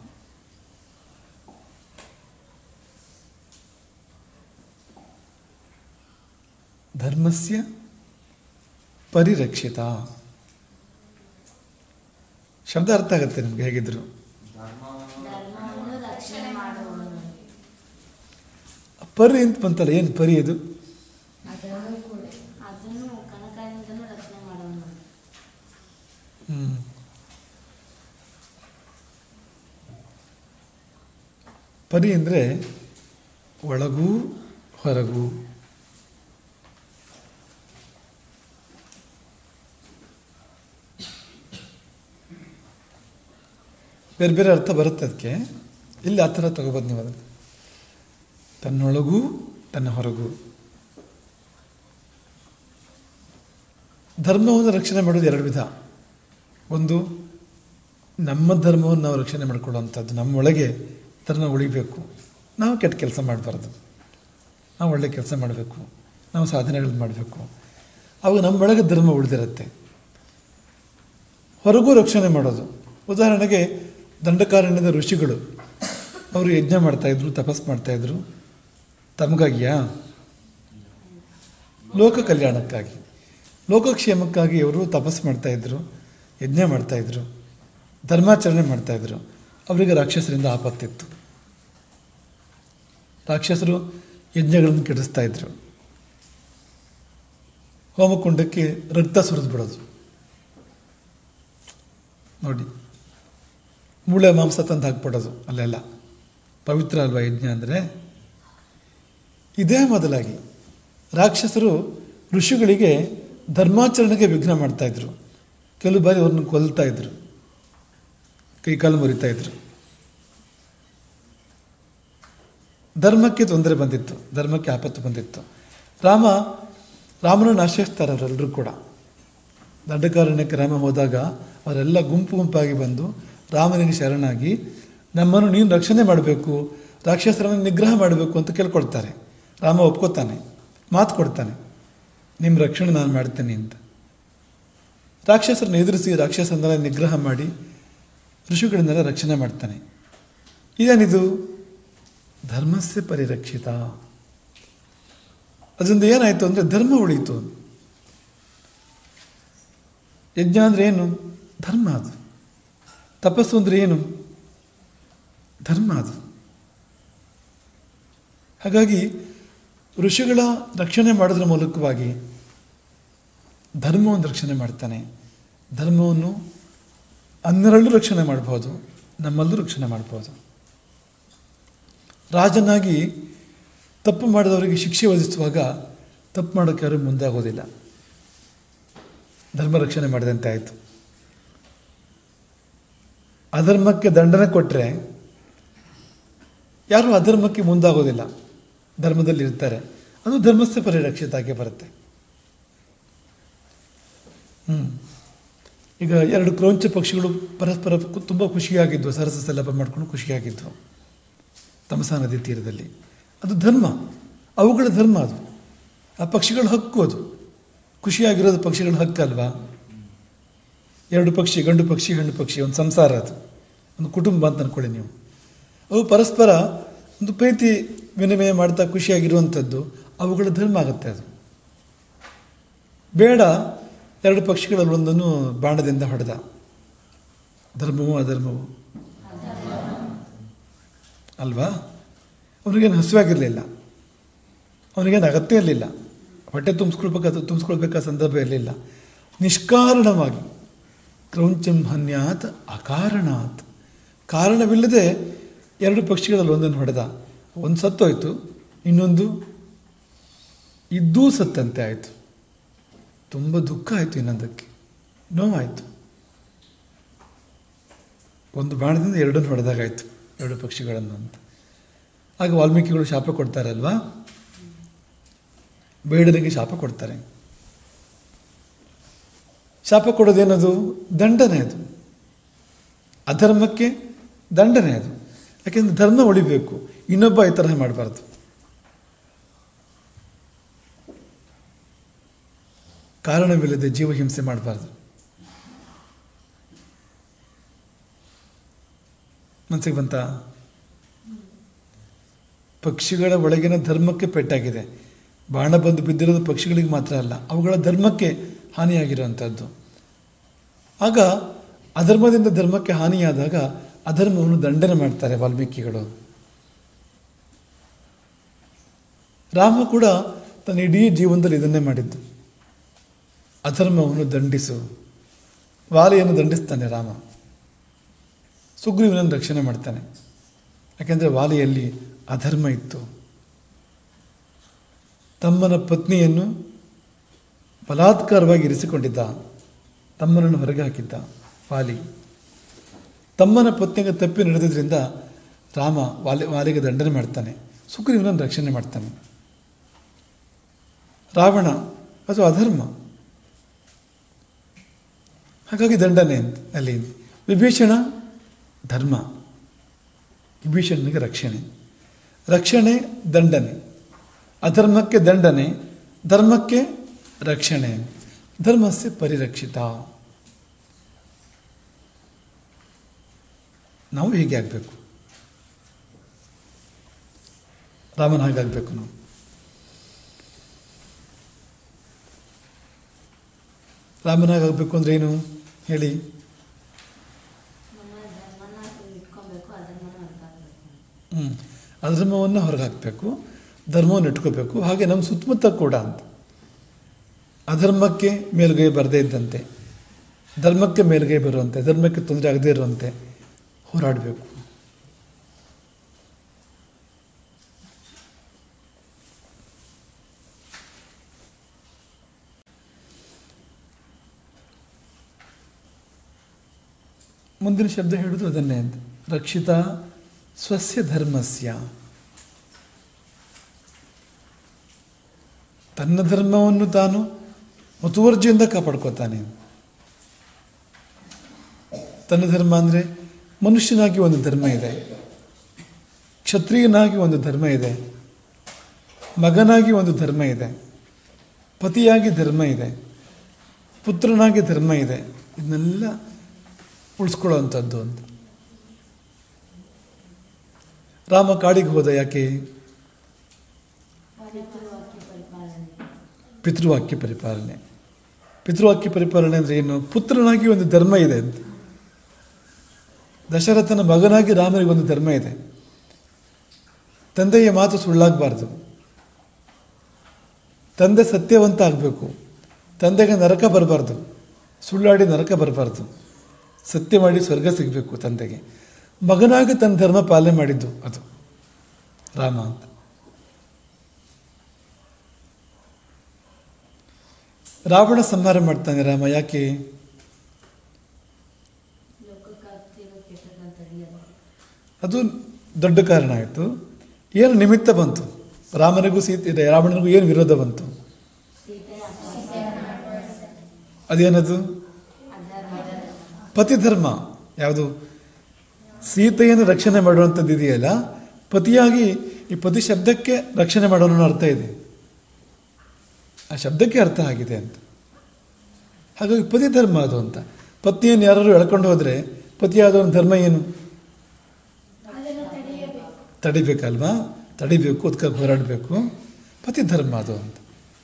ಧರ್ಮಸ್ಯ ಪರಿರಕ್ಷಿತ ಶಬ್ದ ಅರ್ಥ ಆಗುತ್ತೆ ನಿಮ್ಗೆ ಹೇಗಿದ್ರು ಧರ್ಮವನ್ನು ರಕ್ಷಣೆ ಮಾಡುವವನು ಪರಿ ಅಂತ ಬಂತಲ್ಲ ಏನು ಪರಿ ಇದು ಅದನ್ನು ಕೂಡ ಅದನ್ನು ಕನಕಾಯಿಂದನೂ ರಕ್ಷಣೆ ಮಾಡುವವನು ಹ್ಮ್. ಪರಿ ಅಂದರೆ ಒಳಗೂ ಹೊರಗೂ ಬೇರೆ ಬೇರೆ ಅರ್ಥ ಬರುತ್ತೆ ಅದಕ್ಕೆ ಇಲ್ಲಿ ಆ ಥರ ತಗೋಬೋದು ನೀವು ಅದನ್ನು ತನ್ನೊಳಗೂ ತನ್ನ ಹೊರಗೂ ಧರ್ಮವನ್ನು ರಕ್ಷಣೆ ಮಾಡೋದು ಎರಡು ವಿಧ ಒಂದು ನಮ್ಮ ಧರ್ಮವನ್ನು ನಾವು ರಕ್ಷಣೆ ಮಾಡ್ಕೊಳ್ಳೋವಂಥದ್ದು ನಮ್ಮೊಳಗೆ ಧರ್ಮ ಉಳಿಬೇಕು ನಾವು ಕೆಟ್ಟ ಕೆಲಸ ಮಾಡಬಾರ್ದು ನಾವು ಒಳ್ಳೆ ಕೆಲಸ ಮಾಡಬೇಕು ನಾವು ಸಾಧನೆಗಳನ್ನ ಮಾಡಬೇಕು ಅವಾಗ ನಮ್ಮೊಳಗೆ ಧರ್ಮ ಉಳಿದಿರುತ್ತೆ ಹೊರಗೂ ರಕ್ಷಣೆ ಮಾಡೋದು ಉದಾಹರಣೆಗೆ ದಂಡಕಾರಣ್ಯದ ಋಷಿಗಳು ಅವರು ಯಜ್ಞ ಮಾಡ್ತಾಯಿದ್ರು ತಪಸ್ ಮಾಡ್ತಾಯಿದ್ರು ತಮಗಾಗಿಯಾ ಲೋಕ ಕಲ್ಯಾಣಕ್ಕಾಗಿ ಲೋಕಕ್ಷೇಮಕ್ಕಾಗಿ ಅವರು ತಪಸ್ ಮಾಡ್ತಾಯಿದ್ರು ಯಜ್ಞ ಮಾಡ್ತಾಯಿದ್ರು ಧರ್ಮಾಚರಣೆ ಮಾಡ್ತಾಯಿದ್ರು ಅವರಿಗೆ ರಾಕ್ಷಸರಿಂದ ಆಪತ್ತಿತ್ತು ರಾಕ್ಷಸರು ಯಜ್ಞಗಳನ್ನು ಕೆಡಿಸ್ತಾ ಇದ್ರು ಹೋಮಕುಂಡಕ್ಕೆ ರಕ್ತ ಸುರಿದು ಬಿಡೋದು ನೋಡಿ ಮೂಳೆ ಮಾಂಸ ತಂದು ಹಾಕ್ಬಿಡೋದು ಅಲ್ಲೆಲ್ಲ ಪವಿತ್ರ ಅಲ್ವಾ ಯಜ್ಞ ಅಂದರೆ ಇದೇ ಮೊದಲಾಗಿ ರಾಕ್ಷಸರು ಋಷಿಗಳಿಗೆ ಧರ್ಮಾಚರಣೆಗೆ ವಿಘ್ನ ಮಾಡ್ತಾ ಇದ್ರು ಕೆಲವು ಬಾರಿ ಅವ್ರನ್ನ ಕೊಲ್ತಾ ಇದ್ರು ಕೈಕಾಲು ಮುರಿತಾ ಇದ್ರು ಧರ್ಮಕ್ಕೆ ತೊಂದರೆ ಬಂದಿತ್ತು ಧರ್ಮಕ್ಕೆ ಆಪತ್ತು ಬಂದಿತ್ತು ರಾಮ ರಾಮನನ್ನು ಆಶ್ರಯಿಸ್ತಾರೆ ಅವರೆಲ್ಲರೂ ಕೂಡ ದಂಡಕಾರಣ್ಯಕ್ಕೆ ರಾಮ ಹೋದಾಗ ಅವರೆಲ್ಲ ಗುಂಪು ಗುಂಪಾಗಿ ಬಂದು ರಾಮನಿಗೆ ಶರಣಾಗಿ ನಮ್ಮನ್ನು ನೀನು ರಕ್ಷಣೆ ಮಾಡಬೇಕು ರಾಕ್ಷಸರನ್ನು ನಿಗ್ರಹ ಮಾಡಬೇಕು ಅಂತ ಕೇಳ್ಕೊಳ್ತಾರೆ ರಾಮ ಒಪ್ಕೋತಾನೆ ಮಾತು ಕೊಡ್ತಾನೆ ನಿಮ್ಮ ರಕ್ಷಣೆ ನಾನು ಮಾಡ್ತೇನೆ ಅಂತ ರಾಕ್ಷಸರನ್ನು ಎದುರಿಸಿ ರಾಕ್ಷಸರನ್ನೆಲ್ಲ ನಿಗ್ರಹ ಮಾಡಿ ಋಷಿಗಳನ್ನೆಲ್ಲ ರಕ್ಷಣೆ ಮಾಡ್ತಾನೆ ಇದೇನಿದು ಧರ್ಮಸ್ಯ ಪರಿರಕ್ಷಿತ ಅದರಿಂದ ಏನಾಯಿತು ಅಂದರೆ ಧರ್ಮ ಉಳೀತು ಯಜ್ಞ ಅಂದರೆ ಏನು ಧರ್ಮ ಅದು ತಪಸ್ಸು ಅಂದರೆ ಏನು ಧರ್ಮ ಅದು ಹಾಗಾಗಿ ಋಷಿಗಳ ರಕ್ಷಣೆ ಮಾಡೋದ್ರ ಮೂಲಕವಾಗಿ ಧರ್ಮವನ್ನು ರಕ್ಷಣೆ ಮಾಡ್ತಾನೆ ಧರ್ಮವನ್ನು ಅನ್ನರಲ್ಲೂ ರಕ್ಷಣೆ ಮಾಡ್ಬೋದು ನಮ್ಮಲ್ಲೂ ರಕ್ಷಣೆ ಮಾಡ್ಬೋದು ರಾಜನಾಗಿ ತಪ್ಪು ಮಾಡಿದವರಿಗೆ ಶಿಕ್ಷೆ ವಿಧಿಸುವಾಗ ತಪ್ಪು ಮಾಡೋಕ್ಕೆ ಯಾರೂ ಮುಂದಾಗೋದಿಲ್ಲ ಧರ್ಮ ರಕ್ಷಣೆ ಮಾಡಿದಂತೆ ಆಯಿತು ಅಧರ್ಮಕ್ಕೆ ದಂಡನೆ ಕೊಟ್ಟರೆ ಯಾರೂ ಅಧರ್ಮಕ್ಕೆ ಮುಂದಾಗೋದಿಲ್ಲ ಧರ್ಮದಲ್ಲಿ ಇರ್ತಾರೆ ಅದು ಧರ್ಮಸ್ಥ ಪರಿರಕ್ಷಿತ ಆಗಿ ಬರುತ್ತೆ ಹ್ಞೂ ಈಗ ಎರಡು ಕ್ರೌಂಚ ಪಕ್ಷಿಗಳು ಪರಸ್ಪರ ತುಂಬ ಖುಷಿಯಾಗಿದ್ವು ಸರಸ ಸಲ್ಲಭ ಮಾಡ್ಕೊಂಡು ಖುಷಿಯಾಗಿದ್ವು ತಮಸಾ ನದಿ ತೀರದಲ್ಲಿ ಅದು ಧರ್ಮ ಅವುಗಳ ಧರ್ಮ ಅದು ಆ ಪಕ್ಷಿಗಳ ಹಕ್ಕು ಅದು ಖುಷಿಯಾಗಿರೋದು ಪಕ್ಷಿಗಳ ಹಕ್ಕಲ್ವಾ ಎರಡು ಪಕ್ಷಿ ಗಂಡು ಪಕ್ಷಿ ಹೆಣ್ಣು ಪಕ್ಷಿ ಒಂದು ಸಂಸಾರ ಅದು ಒಂದು ಕುಟುಂಬ ಅಂತ ಅಂದ್ಕೊಳ್ಳಿ ನೀವು ಅವು ಪರಸ್ಪರ ಒಂದು ಪ್ರೀತಿ ವಿನಿಮಯ ಮಾಡ್ತಾ ಖುಷಿಯಾಗಿರುವಂಥದ್ದು ಅವುಗಳ ಧರ್ಮ ಆಗುತ್ತೆ ಅದು ಬೇಡ ಎರಡು ಪಕ್ಷಿಗಳಲ್ಲಿ ಒಂದನ್ನು ಬಾಣದಿಂದ ಹೊಡೆದ ಧರ್ಮವೂ ಅಧರ್ಮವು ಅಲ್ವಾ ಅವನಿಗೇನು ಹಸುವಾಗಿರಲಿಲ್ಲ ಅವನಿಗೇನು ಅಗತ್ಯ ಇರಲಿಲ್ಲ ಹೊಟ್ಟೆ ತುಂಬಿಸ್ಕೊಳ್ಬೇಕಾದ ತುಂಬಿಸ್ಕೊಳ್ಬೇಕಾದ ಸಂದರ್ಭ ಇರಲಿಲ್ಲ ನಿಷ್ಕಾರಣವಾಗಿ ಕ್ರೌಂಚಂ ಹನ್ಯಾತ್ ಅಕಾರಣಾತ್ ಕಾರಣವಿಲ್ಲದೆ ಎರಡು ಪಕ್ಷಿಗಳಲ್ಲಿ ಒಂದನ್ನು ಹೊಡೆದ ಒಂದು ಸತ್ತೋಯ್ತು ಇನ್ನೊಂದು ಇದ್ದೂ ಸತ್ತಂತೆ ಆಯಿತು ತುಂಬ ದುಃಖ ಆಯಿತು ಇನ್ನೊಂದಕ್ಕೆ ನೋವಾಯಿತು ಒಂದು ಬಾಣದಿಂದ ಎರಡನ್ನು ಹೊಡೆದಾಗಾಯಿತು ಎರಡು ಪಕ್ಷಿಗಳನ್ನು ಅಂತ ಆಗ ವಾಲ್ಮೀಕಿಗಳು ಶಾಪ ಕೊಡ್ತಾರಲ್ವಾ ಬೇಡನಿಗೆ ಶಾಪ ಕೊಡ್ತಾರೆ ಶಾಪ ಕೊಡೋದೇನದು ದಂಡನೆ ಅದು ಅಧರ್ಮಕ್ಕೆ ದಂಡನೆ ಅದು ಯಾಕೆಂದ್ರೆ ಧರ್ಮ ಉಳಿಬೇಕು ಇನ್ನೊಬ್ಬ ಈ ತರಹ ಮಾಡಬಾರ್ದು ಕಾರಣವಿಲ್ಲದೆ ಜೀವಹಿಂಸೆ ಮಾಡಬಾರ್ದು ಮನಸ್ಸಿಗೆ ಬಂತ ಪಕ್ಷಿಗಳ ಒಳಗಿನ ಧರ್ಮಕ್ಕೆ ಪೆಟ್ಟಾಗಿದೆ ಬಾಣ ಬಂದು ಬಿದ್ದಿರೋದು ಪಕ್ಷಿಗಳಿಗೆ ಮಾತ್ರ ಅಲ್ಲ ಅವುಗಳ ಧರ್ಮಕ್ಕೆ ಹಾನಿಯಾಗಿರುವಂಥದ್ದು ಆಗ ಅಧರ್ಮದಿಂದ ಧರ್ಮಕ್ಕೆ ಹಾನಿಯಾದಾಗ ಅಧರ್ಮವನ್ನು ದಂಡನೆ ಮಾಡ್ತಾರೆ ವಾಲ್ಮೀಕಿಗಳು ರಾಮ ಕೂಡ ತನ್ನ ಇಡೀ ಜೀವನದಲ್ಲಿ ಇದನ್ನೇ ಮಾಡಿದ್ದು ಅಧರ್ಮವನ್ನು ದಂಡಿಸು ವಾಲಿಯನ್ನು ದಂಡಿಸ್ತಾನೆ ರಾಮ ಸುಗ್ರೀವನನ್ನು ರಕ್ಷಣೆ ಮಾಡ್ತಾನೆ ಯಾಕೆಂದರೆ ವಾಲಿಯಲ್ಲಿ ಅಧರ್ಮ ಇತ್ತು ತಮ್ಮನ ಪತ್ನಿಯನ್ನು ಬಲಾತ್ಕಾರವಾಗಿ ಇರಿಸಿಕೊಂಡಿದ್ದ ತಮ್ಮನನ್ನು ಹೊರಗೆ ಹಾಕಿದ್ದ ವಾಲಿ ತಮ್ಮನ ಪತ್ನಿಗೆ ತಪ್ಪಿ ನಡೆದಿದ್ದರಿಂದ ರಾಮ ವಾಲಿ ವಾಲಿಗೆ ದಂಡನೆ ಮಾಡ್ತಾನೆ ಸುಗ್ರೀವನನ್ನು ರಕ್ಷಣೆ ಮಾಡ್ತಾನೆ ರಾವಣ ಅದು ಅಧರ್ಮ ಹಾಗಾಗಿ ದಂಡನೆ ಅಂತ ಅಲ್ಲಿ ವಿಭೀಷಣ ಧರ್ಮ ವಿಭೀಷಣನಿಗೆ ರಕ್ಷಣೆ ರಕ್ಷಣೆ ದಂಡನೆ ಅಧರ್ಮಕ್ಕೆ ದಂಡನೆ ಧರ್ಮಕ್ಕೆ ರಕ್ಷಣೆ ಧರ್ಮಸ್ಯ ಪರಿರಕ್ಷಿತ ನಾವು ಹೀಗೆ ಆಗಬೇಕು ರಾಮನ ಹಾಗಾಗಬೇಕು ನಾವು ರಾಮನಾಗಬೇಕು ಅಂದ್ರೆ ಏನು ಹೇಳಿ ನಮ್ಮ ಧರ್ಮನ ಇಟ್ಕೊಬೇಕು ಅಧರ್ಮನ ಹೊರಗಾಕ್ಬೇಕು ಹ್ಞೂ ಅಧರ್ಮವನ್ನು ಹೊರಗೆ ಹಾಕಬೇಕು ಧರ್ಮವನ್ನು ಇಟ್ಕೋಬೇಕು ಹಾಗೆ ನಮ್ಮ ಸುತ್ತಮುತ್ತ ಕೂಡ ಅಂತ ಅಧರ್ಮಕ್ಕೆ ಮೇಲುಗೈ ಬರದೇ ಇದ್ದಂತೆ ಧರ್ಮಕ್ಕೆ ಮೇಲುಗೈ ಬರುವಂತೆ ಧರ್ಮಕ್ಕೆ ತೊಂದರೆ ಆಗದೇ ಇರುವಂತೆ ಹೋರಾಡಬೇಕು ಮುಂದಿನ ಶಬ್ದ ಹೇಳೋದು ಅದನ್ನೇ ಅಂತ ರಕ್ಷಿತ ಸ್ವಸ್ಯ ಧರ್ಮಸ್ಯ ತನ್ನ ಧರ್ಮವನ್ನು ತಾನು ಮುತುವರ್ಜಿಯಿಂದ ಕಾಪಾಡ್ಕೋತಾನೆ ತನ್ನ ಧರ್ಮ ಅಂದರೆ ಮನುಷ್ಯನಾಗಿ ಒಂದು ಧರ್ಮ ಇದೆ ಕ್ಷತ್ರಿಯನಾಗಿ ಒಂದು ಧರ್ಮ ಇದೆ ಮಗನಾಗಿ ಒಂದು ಧರ್ಮ ಇದೆ ಪತಿಯಾಗಿ ಧರ್ಮ ಇದೆ ಪುತ್ರನಾಗಿ ಧರ್ಮ ಇದೆ ಇದನ್ನೆಲ್ಲ ಉಳಿಸ್ಕೊಳ್ಳೋವಂಥದ್ದು ಅಂತ ರಾಮ ಕಾಡಿಗೆ ಹೋದ ಯಾಕೆ ಪಿತೃವಾಕ್ಯ ಪರಿಪಾಲನೆ ಪಿತೃವಾಕ್ಯ ಪರಿಪಾಲನೆ ಪಿತೃವಾಕ್ಯ ಪರಿಪಾಲನೆ ಅಂದರೆ ಏನು ಪುತ್ರನಾಗಿ ಒಂದು ಧರ್ಮ ಇದೆ ಅಂತ ದಶರಥನ ಮಗನಾಗಿ ರಾಮನಿಗೆ ಒಂದು ಧರ್ಮ ಇದೆ ತಂದೆಯ ಮಾತು ಸುಳ್ಳಾಗಬಾರ್ದು ತಂದೆ ಸತ್ಯವಂತ ಆಗಬೇಕು ತಂದೆಗೆ ನರಕ ಬರಬಾರ್ದು ಸುಳ್ಳಾಡಿ ನರಕ ಬರಬಾರ್ದು ಸತ್ಯ ಮಾಡಿ ಸ್ವರ್ಗ ಸಿಗಬೇಕು ತಂದೆಗೆ ಮಗನಾಗಿ ತನ್ನ ಧರ್ಮ ಪಾಲನೆ ಮಾಡಿದ್ದು ಅದು ರಾಮ ಅಂತ ರಾವಣ ಸಂಹಾರ ಮಾಡ್ತಾನೆ ರಾಮ ಯಾಕೆ ಲೋಕಕ್ಕಾಗ್ತಿರೋ ಕೆಟ್ಟದನ್ನ ತಡೆಯೋದು ಅದು ದೊಡ್ಡ ಕಾರಣ ಆಯಿತು ಏನು ನಿಮಿತ್ತ ಬಂತು ರಾಮನಿಗೂ ಸೀತೆ ರಾವಣನಿಗೂ ಏನು ವಿರೋಧ ಬಂತು ಸೀತೆ ಅದೇನದು ಅಧರ್ಮ ಪತಿಧರ್ಮ ಯಾವುದು ಸೀತೆಯನ್ನು ರಕ್ಷಣೆ ಮಾಡುವಂಥದ್ದು ಇದೆಯಲ್ಲ ಪತಿಯಾಗಿ ಈ ಪತಿ ಶಬ್ದಕ್ಕೆ ರಕ್ಷಣೆ ಮಾಡೋಣ ಅರ್ಥ ಇದೆ ಆ ಶಬ್ದಕ್ಕೆ ಅರ್ಥ ಆಗಿದೆ ಅಂತ ಹಾಗಾಗಿ ಪತಿ ಧರ್ಮ ಅದು ಅಂತ ಪತ್ನಿಯನ್ನು ಯಾರು ಎಳ್ಕೊಂಡು ಹೋದರೆ ಪತಿಯಾದವನ ಧರ್ಮ ಏನು ಅದನ್ನು ತಡೆಯಬೇಕು ತಡಿಬೇಕಲ್ವಾ ತಡಿಬೇಕು ಅದಕ್ಕಾಗಿ ಹೋರಾಡಬೇಕು ಪತಿ ಧರ್ಮ ಅದು ಅಂತ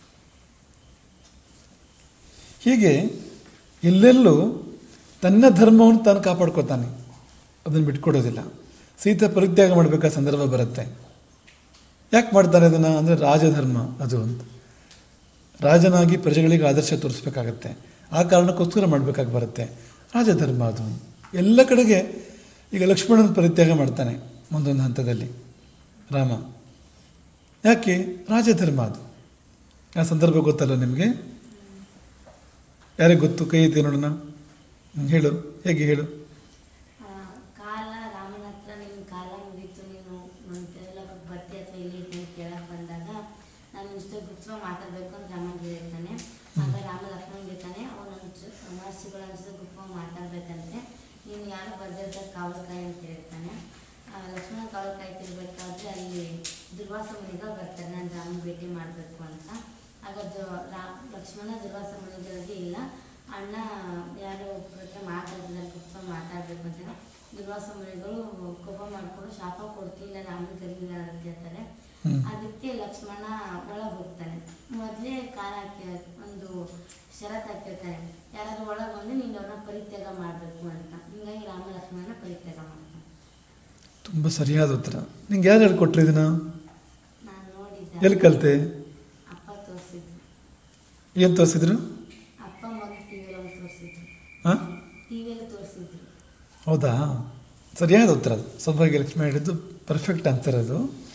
ಹೀಗೆ ಎಲ್ಲೆಲ್ಲೂ ತನ್ನ ಧರ್ಮವನ್ನು ತಾನು ಕಾಪಾಡ್ಕೋತಾನೆ ಅದನ್ನು ಬಿಟ್ಕೊಡೋದಿಲ್ಲ ಸೀತೆ ಪರಿತ್ಯಾಗ ಮಾಡಬೇಕಾದ ಸಂದರ್ಭ ಬರುತ್ತೆ ಯಾಕೆ ಮಾಡ್ತಾನೆ ಅದನ್ನು ಅಂದರೆ ರಾಜಧರ್ಮ ಅದು ಅಂತ ರಾಜನಾಗಿ ಪ್ರಜೆಗಳಿಗೆ ಆದರ್ಶ ತೋರಿಸ್ಬೇಕಾಗತ್ತೆ ಆ ಕಾರಣಕ್ಕೋಸ್ಕರ ಮಾಡಬೇಕಾಗಿ ಬರುತ್ತೆ ರಾಜಧರ್ಮ ಅದು ಎಲ್ಲ ಕಡೆಗೆ ಈಗ ಲಕ್ಷ್ಮಣನ ಪರಿತ್ಯಾಗ ಮಾಡ್ತಾನೆ ಒಂದೊಂದು ಹಂತದಲ್ಲಿ ರಾಮ ಯಾಕೆ ರಾಜಧರ್ಮ ಅದು ಆ ಸಂದರ್ಭ ಗೊತ್ತಲ್ಲ ನಿಮಗೆ ಯಾರಿಗೆ ಗೊತ್ತು ಕೈ ಐತಿ ನೋಡೋಣ ಹ್ಮ್, ಹೇಳು ಹೇಗೆ ಹೇಳು ಆ, ಕಾಲ ರಾಮನ ಹತ್ರ ನಿನ್ನ ಕಾಲ ಮುಗೀತು ನೀನು ಎಲ್ಲ ಬರ್ತಿ ಅಥವಾ ಇಲ್ಲಿ ಇದ್ದೀನಿ ಅಂತ ಕೇಳಕ್ ಬಂದಾಗ ನಾನು ಇಷ್ಟ ಗುಪ್ತ ಮಾತಾಡ್ಬೇಕು ಅಂತ ರಾಮನಿಗೆ ಹೇಳ್ತಾನೆ ಆಗ ರಾಮ ಲಕ್ಷ್ಮಣ್ ಹೇಳ್ತಾನೆ ಅವನ ಮಹರ್ಷಿಗಳ ಅನ್ಸಿದ ಗುಪ್ತ ಮಾತಾಡ್ಬೇಕಂತೆ ನೀನು ಯಾರು ಬರ್ದಿರ್ತಾರೆ ಕಾವಲಕಾಯಿ ಅಂತ ಹೇಳ್ತಾನೆ ಆ, ಲಕ್ಷ್ಮಣ ಕಾವಲು ಕಾಯ್ತಿರ್ಬೇಕಾದ್ರೆ ಅಲ್ಲಿ ದುರ್ವಾಸ ಮುನಿಗಳು ಬರ್ತಾರೆ ನಾನು ರಾಮನ ಭೇಟಿ ಮಾಡಬೇಕು ಅಂತ ಆಗ ದು- ರಾ- ಲಕ್ಷ್ಮಣ ದುರ್ವಾಸ ಮುನಿಗಳಿಗೆ ಇಲ್ಲ ಅಣ್ಣ ಯಾರು ಹತ್ರ ಮಾತಾಡ್ತಿದ್ದಾರೆ ಕುತ್ಕೊಂಡು ಮಾತಾಡ್ಬೇಕು ಅಂತ ದುರ್ವಾಸ ಮುನಿಗಳು ಕೋಪ ಮಾಡ್ಕೊಂಡು ಶಾಪ ಕೊಡ್ತಿಲ್ಲ ರಾಮನ ಕರೀಲಿಲ್ಲ ಅಂತ ಹೇಳ್ತಾರೆ ಹ್ಮ್. ಅದಕ್ಕೆ ಲಕ್ಷ್ಮಣ ಒಳಗೆ ಹೋಗ್ತಾನೆ ಮೊದಲೇ ಕಾಲ ಹಾಕಿ ಒಂದು ಷರತ್ ಹಾಕಿರ್ತಾನೆ ಯಾರಾದ್ರೂ ಒಳಗೆ ಬಂದು ನೀನು ಅವ್ರನ್ನ ಪರಿತ್ಯಾಗ ಮಾಡಬೇಕು ಅಂತ ಹಿಂಗಾಗಿ ರಾಮ ಲಕ್ಷ್ಮಣನ ಪರಿತ್ಯಾಗ ಮಾಡ್ತಾನೆ ತುಂಬ ಸರಿಯಾದ ಉತ್ತರ ನಿಂಗೆ ಯಾರು ಹೇಳ್ಕೊಟ್ರು ಇದನ್ನ ನಾನು ನೋಡಿದ್ದೆ ಎಲ್ಲಿ ಕಲಿತೆ ಅಪ್ಪ ತೋರಿಸಿದ್ರು ಏನು ತೋರಿಸಿದ್ರು ಅಪ್ಪ ಮೊದಲು ಟಿ ವಿಯಲ್ಲಿ ತೋರಿಸಿದ್ರು ಹಾಂ ಟಿ ವಿಯಲ್ಲಿ ತೋರಿಸಿದ್ರು ಹೌದಾ ಸರಿಯಾದ ಉತ್ತರ ಅದು ಸೌಭಾಗ್ಯ ಲಕ್ಷ್ಮಿ ಹೇಳಿದ್ದು ಪರ್ಫೆಕ್ಟ್ ಆನ್ಸರ್ ಅದು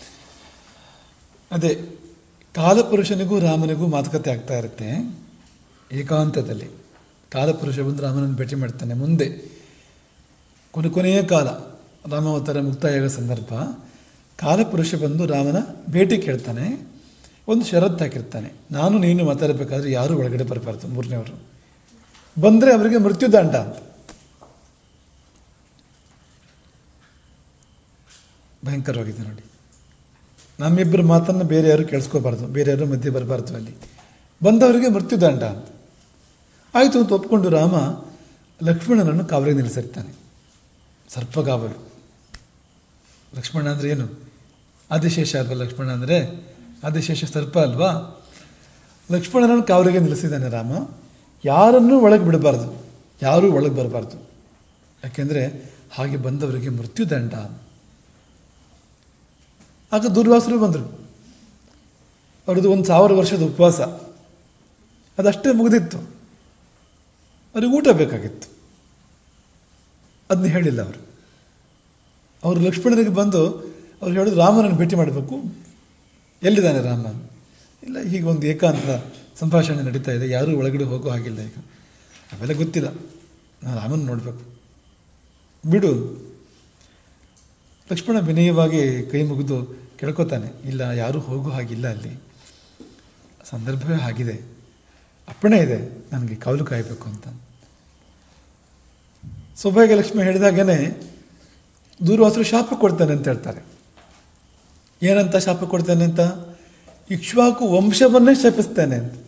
ಅದೇ ಕಾಲಪುರುಷನಿಗೂ ರಾಮನಿಗೂ ಮಾತುಕತೆ ಆಗ್ತಾ ಇರುತ್ತೆ ಏಕಾಂತದಲ್ಲಿ ಕಾಲಪುರುಷ ಬಂದು ರಾಮನನ್ನು ಭೇಟಿ ಮಾಡ್ತಾನೆ ಮುಂದೆ ಕೊನೆ ಕೊನೆಯ ಕಾಲ ರಾಮಾವತಾರ ಮುಕ್ತಾಯಾಗೋ ಸಂದರ್ಭ ಕಾಲಪುರುಷ ಬಂದು ರಾಮನ ಭೇಟಿ ಕೇಳ್ತಾನೆ ಒಂದು ಷರತ್ತು ಹಾಕಿರ್ತಾನೆ ನಾನು ನೀನು ಮಾತಾಡಬೇಕಾದ್ರೆ ಯಾರೂ ಒಳಗಡೆ ಬರಬಾರ್ದು ಮೂರನೇವರು ಬಂದರೆ ಅವರಿಗೆ ಮೃತ್ಯುದಂಡ ಅಂತ ಭಯಂಕರವಾಗಿದೆ ನೋಡಿ ನಮ್ಮಿಬ್ಬರ ಮಾತನ್ನು ಬೇರೆ ಯಾರು ಕೇಳಿಸ್ಕೋಬಾರ್ದು ಬೇರೆ ಯಾರು ಮಧ್ಯೆ ಬರಬಾರ್ದು ಅಲ್ಲಿ ಬಂದವರಿಗೆ ಮೃತ್ಯುದಂಡ ಅಂತ ಆಯಿತು ಅಂತ ಒಪ್ಕೊಂಡು ರಾಮ ಲಕ್ಷ್ಮಣನನ್ನು ಕಾವಲಿಗೆ ನಿಲ್ಲಿಸಿರ್ತಾನೆ ಸರ್ಪಗಾವಲು ಲಕ್ಷ್ಮಣ ಅಂದರೆ ಏನು ಆದಿಶೇಷ ಅಲ್ವಾ ಲಕ್ಷ್ಮಣ ಅಂದರೆ ಆದಿಶೇಷ ಸರ್ಪ ಅಲ್ವಾ ಲಕ್ಷ್ಮಣನನ್ನು ಕಾವಲಿಗೆ ನಿಲ್ಲಿಸಿದ್ದಾನೆ ರಾಮ ಯಾರನ್ನೂ ಒಳಗೆ ಬಿಡಬಾರ್ದು ಯಾರೂ ಒಳಗೆ ಬರಬಾರ್ದು ಯಾಕೆಂದರೆ ಹಾಗೆ ಬಂದವರಿಗೆ ಮೃತ್ಯುದಂಡ ಆಗ ದುರ್ವಾಸರು ಬಂದರು ಅವ್ರದ್ದು ಒಂದು ಸಾವಿರ ವರ್ಷದ ಉಪವಾಸ ಅದಷ್ಟೇ ಮುಗಿದಿತ್ತು ಅವ್ರಿಗೆ ಊಟ ಬೇಕಾಗಿತ್ತು ಅದನ್ನ ಹೇಳಿಲ್ಲ ಅವರು ಅವರು ಲಕ್ಷ್ಮಣನಿಗೆ ಬಂದು ಅವ್ರು ಹೇಳಿದ್ರು ರಾಮನನ್ನು ಭೇಟಿ ಮಾಡಬೇಕು ಎಲ್ಲಿದ್ದಾನೆ ರಾಮ ಇಲ್ಲ ಹೀಗೆ ಒಂದು ಏಕಾಂತ ಸಂಭಾಷಣೆ ನಡೀತಾ ಇದೆ ಯಾರೂ ಒಳಗಡೆ ಹೋಗೋ ಹಾಗಿಲ್ಲ ಈಗ ಅವೆಲ್ಲ ಗೊತ್ತಿಲ್ಲ ನಾನು ರಾಮನ ನೋಡಬೇಕು ಬಿಡು ಲಕ್ಷ್ಮಣ ವಿನಯವಾಗಿ ಕೈ ಮುಗಿದು ಕೇಳ್ಕೊತಾನೆ ಇಲ್ಲ ಯಾರೂ ಹೋಗೋ ಹಾಗಿಲ್ಲ ಅಲ್ಲಿ ಸಂದರ್ಭವೇ ಆಗಿದೆ ಅಪ್ಪಣೆ ಇದೆ ನನಗೆ ಕಾವಲು ಕಾಯಬೇಕು ಅಂತ ಸೌಭಾಗ್ಯ ಲಕ್ಷ್ಮಿ ಹೇಳಿದಾಗೇ ದೂರ್ವಾಸರು ಶಾಪ ಕೊಡ್ತಾನೆ ಅಂತ ಹೇಳ್ತಾರೆ ಏನಂತ ಶಾಪ ಕೊಡ್ತಾನೆ ಅಂತ ಇಕ್ಷ್ವಾಕು ವಂಶವನ್ನೇ ಶಪಿಸ್ತಾನೆ ಅಂತ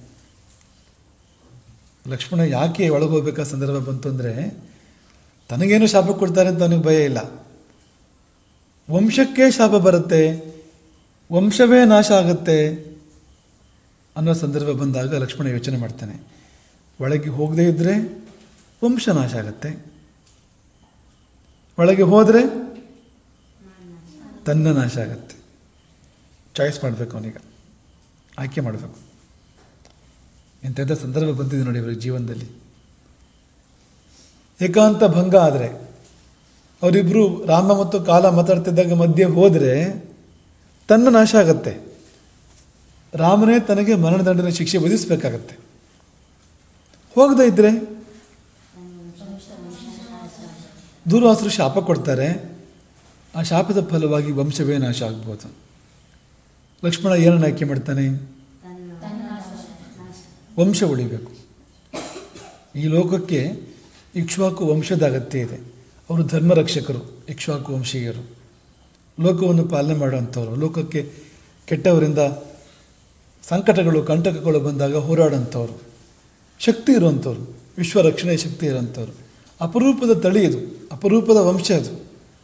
ಲಕ್ಷ್ಮಣ ಯಾಕೆ ಒಳಗೆ ಹೋಗ್ಬೇಕಾ ಸಂದರ್ಭ ಬಂತು ಅಂದರೆ ತನಗೇನು ಶಾಪ ಕೊಡ್ತಾರೆ ಅಂತ ಅವನಿಗೆ ಭಯ ಇಲ್ಲ ವಂಶಕ್ಕೆ ಶಾಪ ಬರುತ್ತೆ ವಂಶವೇ ನಾಶ ಆಗುತ್ತೆ ಅನ್ನೋ ಸಂದರ್ಭ ಬಂದಾಗ ಲಕ್ಷ್ಮಣ ಯೋಚನೆ ಮಾಡ್ತಾನೆ ಒಳಗೆ ಹೋಗದೇ ಇದ್ದರೆ ವಂಶ ನಾಶ ಆಗುತ್ತೆ ಒಳಗೆ ಹೋದರೆ ತನ್ನ ನಾಶ ಆಗುತ್ತೆ ಚಾಯ್ಸ್ ಮಾಡಬೇಕು ಅವನೀಗ ಆಯ್ಕೆ ಮಾಡಬೇಕು ಎಂತೆಂಥ ಸಂದರ್ಭ ಬಂದಿದೆ ನೋಡಿ ಇವ್ರಿಗೆ ಜೀವನದಲ್ಲಿ ಏಕಾಂತ ಭಂಗ ಆದರೆ ಅವರಿಬ್ಬರು ರಾಮ ಮತ್ತು ಕಾಲ ಮಾತಾಡ್ತಿದ್ದಾಗ ಮಧ್ಯೆ ಹೋದರೆ ತನ್ನ ನಾಶ ಆಗತ್ತೆ ರಾಮನೇ ತನಗೆ ಮರಣದಂಡನೆ ಶಿಕ್ಷೆ ವಿಧಿಸಬೇಕಾಗತ್ತೆ ಹೋಗದೇ ಇದ್ದರೆ ದೂರ್ವಾಸರು ಶಾಪ ಕೊಡ್ತಾರೆ ಆ ಶಾಪದ ಫಲವಾಗಿ ವಂಶವೇ ನಾಶ ಆಗ್ಬೋದು ಲಕ್ಷ್ಮಣ ಏನನ್ನು ಆಯ್ಕೆ ಮಾಡ್ತಾನೆ ತನ್ನ ನಾಶ ವಂಶ ಉಳಿಬೇಕು ಈ ಲೋಕಕ್ಕೆ ಇಕ್ಷ್ವಾಕು ವಂಶದ ಅಗತ್ಯ ಇದೆ ಅವರು ಧರ್ಮರಕ್ಷಕರು ಇಕ್ಷ್ವಾಕು ವಂಶೀಯರು ಲೋಕವನ್ನು ಪಾಲನೆ ಮಾಡುವಂಥವ್ರು ಲೋಕಕ್ಕೆ ಕೆಟ್ಟವರಿಂದ ಸಂಕಟಗಳು ಕಂಟಕಗಳು ಬಂದಾಗ ಹೋರಾಡೋಂಥವ್ರು ಶಕ್ತಿ ಇರುವಂಥವ್ರು ವಿಶ್ವ ರಕ್ಷಣೆ ಶಕ್ತಿ ಇರುವಂಥವ್ರು ಅಪರೂಪದ ತಳಿ ಇದು ಅಪರೂಪದ ವಂಶ ಅದು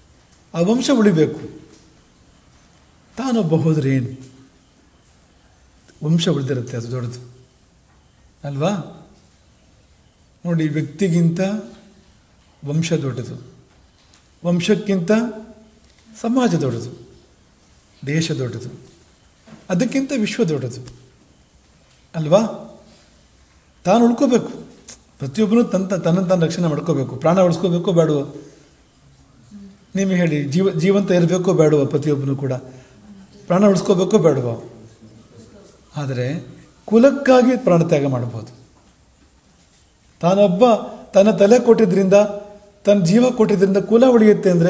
ಆ ವಂಶ ಉಳಿಬೇಕು ತಾನೊಬ್ಬ ಹೋದ್ರೆ ಏನು ವಂಶ ಉಳಿದಿರುತ್ತೆ ಅದು ದೊಡ್ಡದು ಅಲ್ವಾ ನೋಡಿ ವ್ಯಕ್ತಿಗಿಂತ ವಂಶ ದೊಡ್ಡದು ವಂಶಕ್ಕಿಂತ ಸಮಾಜ ದೊಡ್ಡದು ದೇಶ ದೊಡ್ಡದು ಅದಕ್ಕಿಂತ ವಿಶ್ವ ದೊಡ್ಡದು ಅಲ್ವಾ ತಾನು ಉಳ್ಕೋಬೇಕು ಪ್ರತಿಯೊಬ್ಬರು ತನ್ನ ತನ್ನ ತಾನು ರಕ್ಷಣೆ ಮಾಡ್ಕೋಬೇಕು ಪ್ರಾಣ ಉಳಿಸ್ಕೋಬೇಕೋ ಬೇಡವೋ ನಿಮಗೆ ಹೇಳಿ ಜೀವ ಜೀವಂತ ಇರಬೇಕೋ ಬೇಡವೋ ಪ್ರತಿಯೊಬ್ಬನು ಕೂಡ ಪ್ರಾಣ ಉಳಿಸ್ಕೋಬೇಕೋ ಬೇಡವೋ ಆದರೆ ಕುಲಕ್ಕಾಗಿ ಪ್ರಾಣತ್ಯಾಗ ಮಾಡ್ಬೋದು ತಾನೊಬ್ಬ ತನ್ನ ತಲೆ ಕೊಟ್ಟಿದ್ರಿಂದ ತನ್ನ ಜೀವ ಕೊಟ್ಟಿದ್ರಿಂದ ಕುಲ ಉಳಿಯುತ್ತೆ ಅಂದರೆ